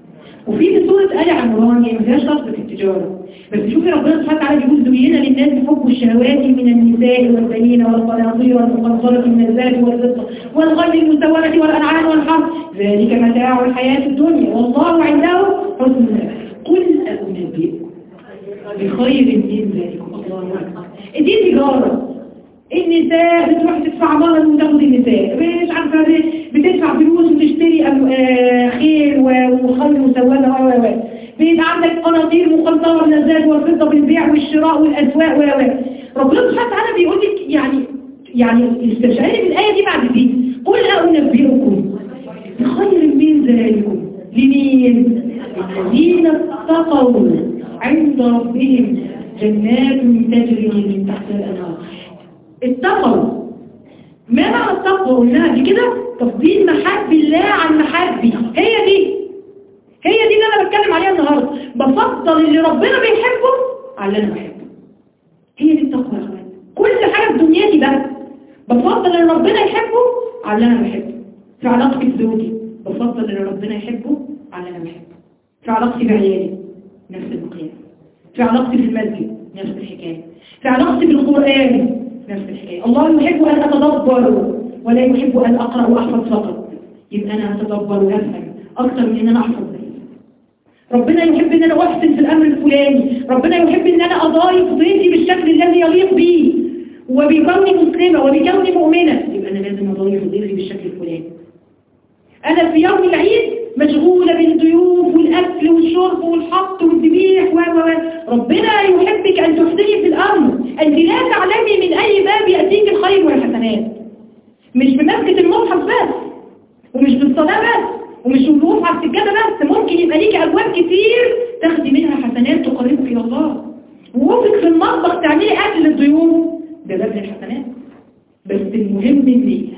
وفي في سورة آل عمران هي ما فيهاش لفظ في التجارة بس شوفي ربنا سبحانه وتعالى بيقول زين للناس حب الشهوات من النساء والبنين والقناطير والمقنطرة من الذات والفضة والغير المسورة والأنعام والحرث ذلك متاع الحياة الدنيا والله عنده حسن قل أنبئكم بخير من ذلكم الله أكبر دي تجارة النساء بتروح تدفع مرض وتاخد النساء مش عارفه بتدفع فلوس وتشتري آه خير وخير مسوده و و بيبقى عندك قناطير مقنطره من الذهب والفضه بالبيع والشراء والاسواق و و ربنا سبحانه وتعالى بيقول لك يعني يعني استشعاري بالايه دي بعد دي قل انبئكم بخير من ذلكم لمين؟ الذين اتقوا عند ربهم جنات تجري من تحت الانهار اتقوا ما معنى التقوى قلناها دي كده تفضيل محب الله عن محبي هي دي هي دي اللي انا بتكلم عليها النهارده بفضل اللي ربنا بيحبه على اللي انا بحبه هي دي التقوى يا اخوان كل حاجه في دنيتي بقى بفضل اللي ربنا يحبه على اللي انا بحبه في علاقتي بزوجي بفضل اللي ربنا يحبه على اللي انا بحبه في علاقتي بعيالي نفس المقياس في علاقتي بالمسجد نفس الحكايه في علاقتي بالقران نفس الحكاية الله يحب أن أتدبر ولا يحب أن أقرأ وأحفظ فقط يبقى أنا أتدبر وأفهم أكثر من أن أنا أحفظ ربنا يحب أن أنا أحسن في الأمر الفلاني ربنا يحب أن أنا أضايف ضيفي بالشكل الذي يليق بي وبيكوني مسلمة وبيكوني مؤمنة يبقى أنا لازم أضايف ضيفي بالشكل الفلاني أنا في يوم العيد مشغولة بالضيوف والأكل والشرب والحط والذبيح و ربنا يحبك أن تحسني في الأمر أنت لا تعلمي من أي باب يأتيك الخير والحسنات مش بمسكة المصحف بس ومش بالصلاة بس ومش بالوقوف على السجادة بس ممكن يبقى ليك أبواب كتير تاخدي منها حسنات تقربك إلى الله ووقفك في المطبخ تعملي أكل للضيوف ده باب الحسنات بس المهم النية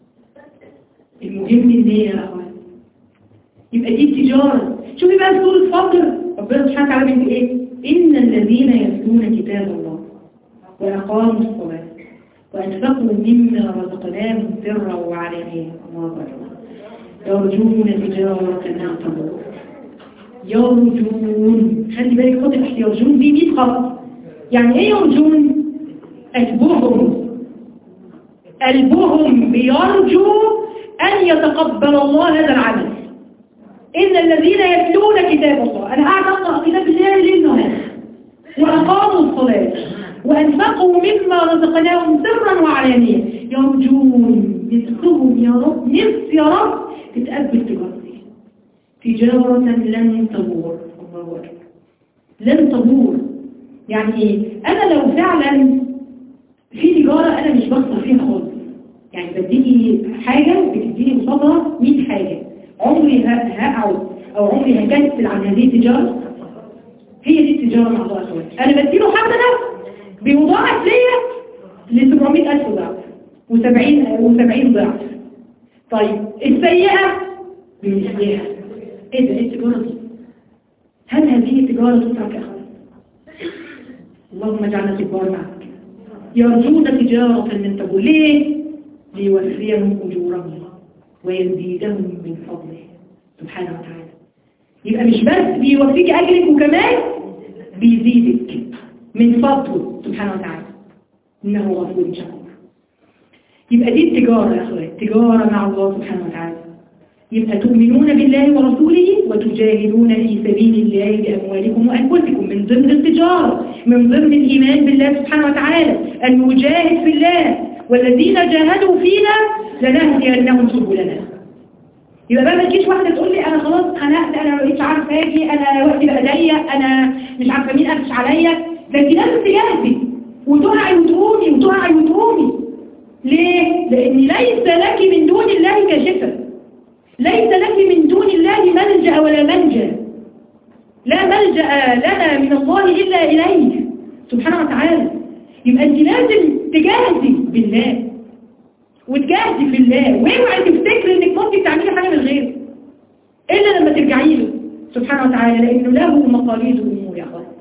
المهم النية يا أخوان يبقى دي التجارة شوفي بقى سورة فاطر ربنا سبحانه وتعالى بيقول ايه إن الذين يتلون كتاب الله وأقاموا الصلاة وأنفقوا مما رزقناهم سرا وعلانية الله أكبر يرجون تجارة لن تبور يرجون خلي بالك خد تحت يرجون دي 100 خط يعني ايه يرجون قلبهم قلبهم بيرجو أن يتقبل الله هذا العمل إن الذين يتلون كتاب الله أنا قاعد أقرأ كتاب الله ليل نهار وأقاموا الصلاة وأنفقوا مما رزقناهم سرا وعلانية يرجون نفسهم يا رب نفس يا رب تتقبل تجارتي تجارة لن تبور الله أكبر لن تبور يعني إيه؟ أنا لو فعلا في تجارة أنا مش بخسر فيها خالص يعني بديكي حاجة بتديني قصادها 100 حاجة عمري هقعد أو عمري هكنسل عن هذه التجارة هي دي التجارة مع الله أخوات أنا بديله حسنة بيضاعف ليا ل 700 ألف ضعف و70 و70 ضعف طيب السيئة بمثلها ايه ده ايه التجارة دي هل هذه التجارة تترك يا أخوات اللهم اجعلنا تجار معك يرجون تجارة لن تقول ليه ليوفيهم أجورهم ويزيدهم من فضله سبحانه وتعالى يبقى مش بس بيوفيك أجرك وكمان بيزيدك من فضله سبحانه وتعالى إنه غفور شكور يبقى دي التجارة يا أخوات تجارة مع الله سبحانه وتعالى يبقى تؤمنون بالله ورسوله وتجاهدون في سبيل الله بأموالكم وأنفسكم من ضمن التجارة من ضمن الإيمان بالله سبحانه وتعالى أن نجاهد في الله والذين جاهدوا فينا لنهدينهم سبلنا يبقى بقى ما تجيش واحدة تقول لي أنا خلاص خنقت أنا ما بقيتش عارفة أجي أنا وقتي بقى ضيق أنا مش عارفة مين قفش عليا ده أنت لازم تجاهدي وتقعي وتقومي وتقعي وتقومي ليه؟ لأن ليس لك من دون الله كاشفة ليس لك من دون الله ملجأ ولا منجا لا ملجأ لنا من الله إلا إليه سبحانه وتعالى يبقى أنت لازم تجاهدي بالله وتجاهدي في الله واوعي تفتكري انك ممكن تعملي حاجه من غيره الا لما ترجعي له سبحانه وتعالى لانه له مقاليد الامور يا اخوان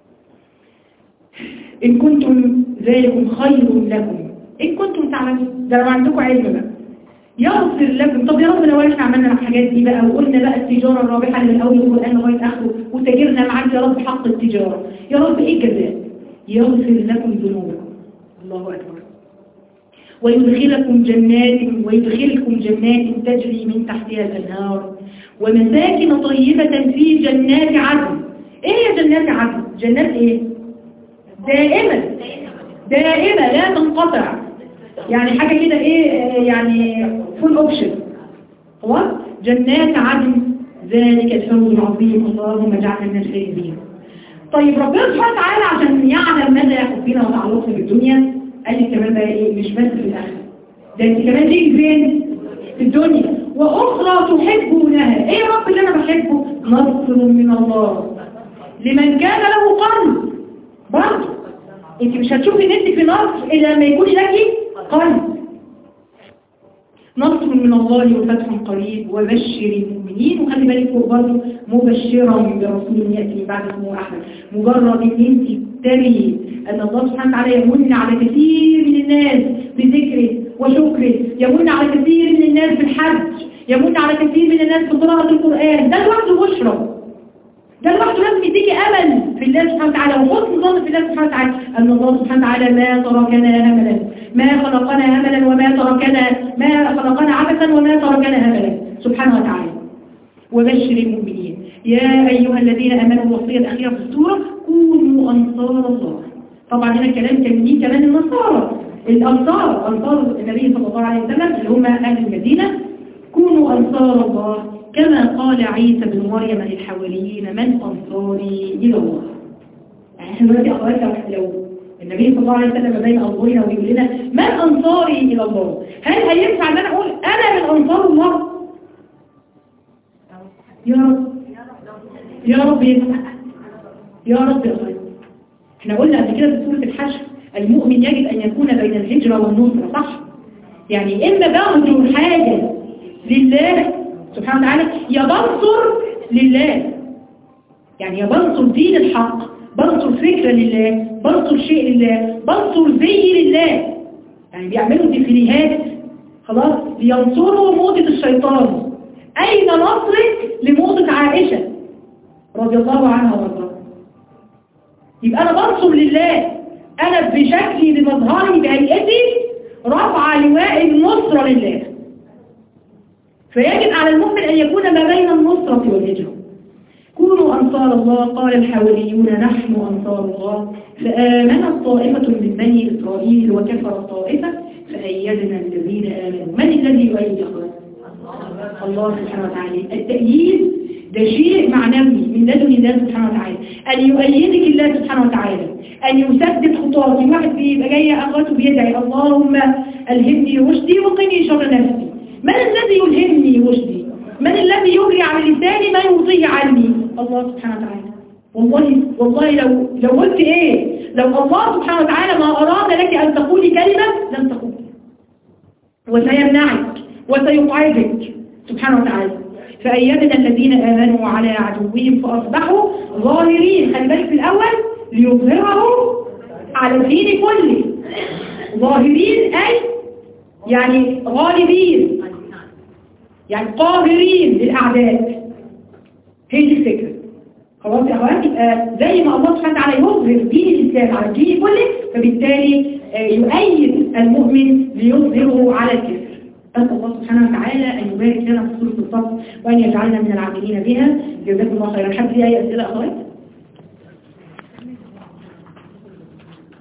ان كنتم ذلكم خير لكم ان كنتم تعلمون ده لو عندكم علم بقى يغفر لكم طب يا رب لو احنا عملنا الحاجات دي بقى وقلنا بقى التجارة الرابحة من أول القرآن لغاية آخره وتاجرنا معاك يا رب حق التجارة يا رب إيه الجزاء يغفر لكم ذنوبكم الله أكبر ويدخلكم جنات ويدخلكم جنات تجري من تحتها الأنهار ومساكن طيبة في جنات عدن ايه هي جنات عدن جنات ايه دائمة دائمة لا تنقطع يعني حاجة كده ايه يعني فول اوبشن خلاص جنات عدن ذلك الفوز العظيم اللهم اجعلنا من الفائزين طيب ربنا سبحانه وتعالى عشان يعلم ماذا يحب بنا وتعلقنا بالدنيا قال لي كمان بقى ايه مش بس في الاخره ده انت كمان تيجي فين في الدنيا واخرى تحبونها ايه يا رب اللي انا بحبه نصر من الله لمن كان له قلب برضه انت مش هتشوفي نفسك في نصر الا لما يكون لك قلب نصر من الله وفتح قريب وبشر المؤمنين وخلي بالك هو برضه مبشرا برسول ياتي من بعد اسمه احمد مجرد ان انت تري ان الله سبحانه وتعالى يمن على كثير من الناس بذكره وشكره يمن على كثير من الناس بالحج يمن على كثير من الناس بقراءة القرآن ده لوحده بشرى ده لوحده لازم يديكي أمل في الله سبحانه وتعالى وحسن ظن في الله سبحانه وتعالى أن الله سبحانه وتعالى ما تركنا هملا ما خلقنا هملا وما تركنا ما خلقنا عبثا وما تركنا هملا سبحانه وتعالى وبشر المؤمنين يا أيها الذين أمنوا الوصية الأخيرة في السورة كونوا أنصار الله طبعا هنا الكلام كان ليه كمان النصارى الأنصار أنصار النبي صلى الله عليه وسلم اللي هم أهل المدينة كونوا أنصار الله كما قال عيسى بن مريم للحواريين من أنصاري إلى الله يعني احنا دلوقتي أخوات لو النبي صلى الله عليه وسلم بين أنظرنا ويقول لنا من أنصاري إلى الله هل هينفع أن أنا أقول أنا من أنصار الله يا رب يا رب ينفع يا رب يا خير احنا قلنا قبل كده في سورة الحشر المؤمن يجب أن يكون بين الهجرة والنصرة صح؟ يعني إما بغدر حاجة لله سبحانه وتعالى يا بنصر لله يعني يا بنصر دين الحق بنصر فكرة لله بنصر شيء لله بنصر زي لله يعني بيعملوا دفليهات خلاص لينصروا موضة الشيطان أين نصرك لموضة عائشة رضي الله عنها وارضاها يبقى أنا بنصر لله أنا بشكلي بمظهري بهيئتي رفع لواء النصرة لله فيجب على المؤمن أن يكون ما بين النصرة والهجرة كونوا أنصار الله قال الحواريون نحن أنصار الله فآمنت طائفة من بني إسرائيل وكفرت طائفة فأيدنا الذين آمنوا من الذي يؤيد يا أخوان؟ الله سبحانه وتعالى التأييد ده شيء معنوي من لدن الله سبحانه وتعالى أن يؤيدك الله سبحانه وتعالى أن يسدد خطواتي واحد بيبقى جاي أخواته بيدعي اللهم ألهمني رشدي وقني شر نفسي من الذي يلهمني رشدي من الذي يجري على لساني ما يوصيه عني الله سبحانه وتعالى والله والله لو لو قلت ايه لو الله سبحانه وتعالى ما أراد لك أن تقولي كلمة لن تقولي وسيمنعك وسيقعدك سبحانه وتعالى فأيدنا الذين آمنوا على عدوهم فأصبحوا ظاهرين خلي بالك في الأول ليظهره على الدين كله ظاهرين أي يعني غالبين يعني قاهرين للأعداء هي دي الفكرة خلاص يا أخوان يبقى زي ما الله سبحانه وتعالى يظهر دين الإسلام على الدين كله فبالتالي يؤيد المؤمن ليظهره على الكفر أسأل الله سبحانه وتعالى أن يبارك لنا في سورة الصف وأن يجعلنا من العاملين بها جزاكم الله خيرا حد لي أي أسئلة أخوات؟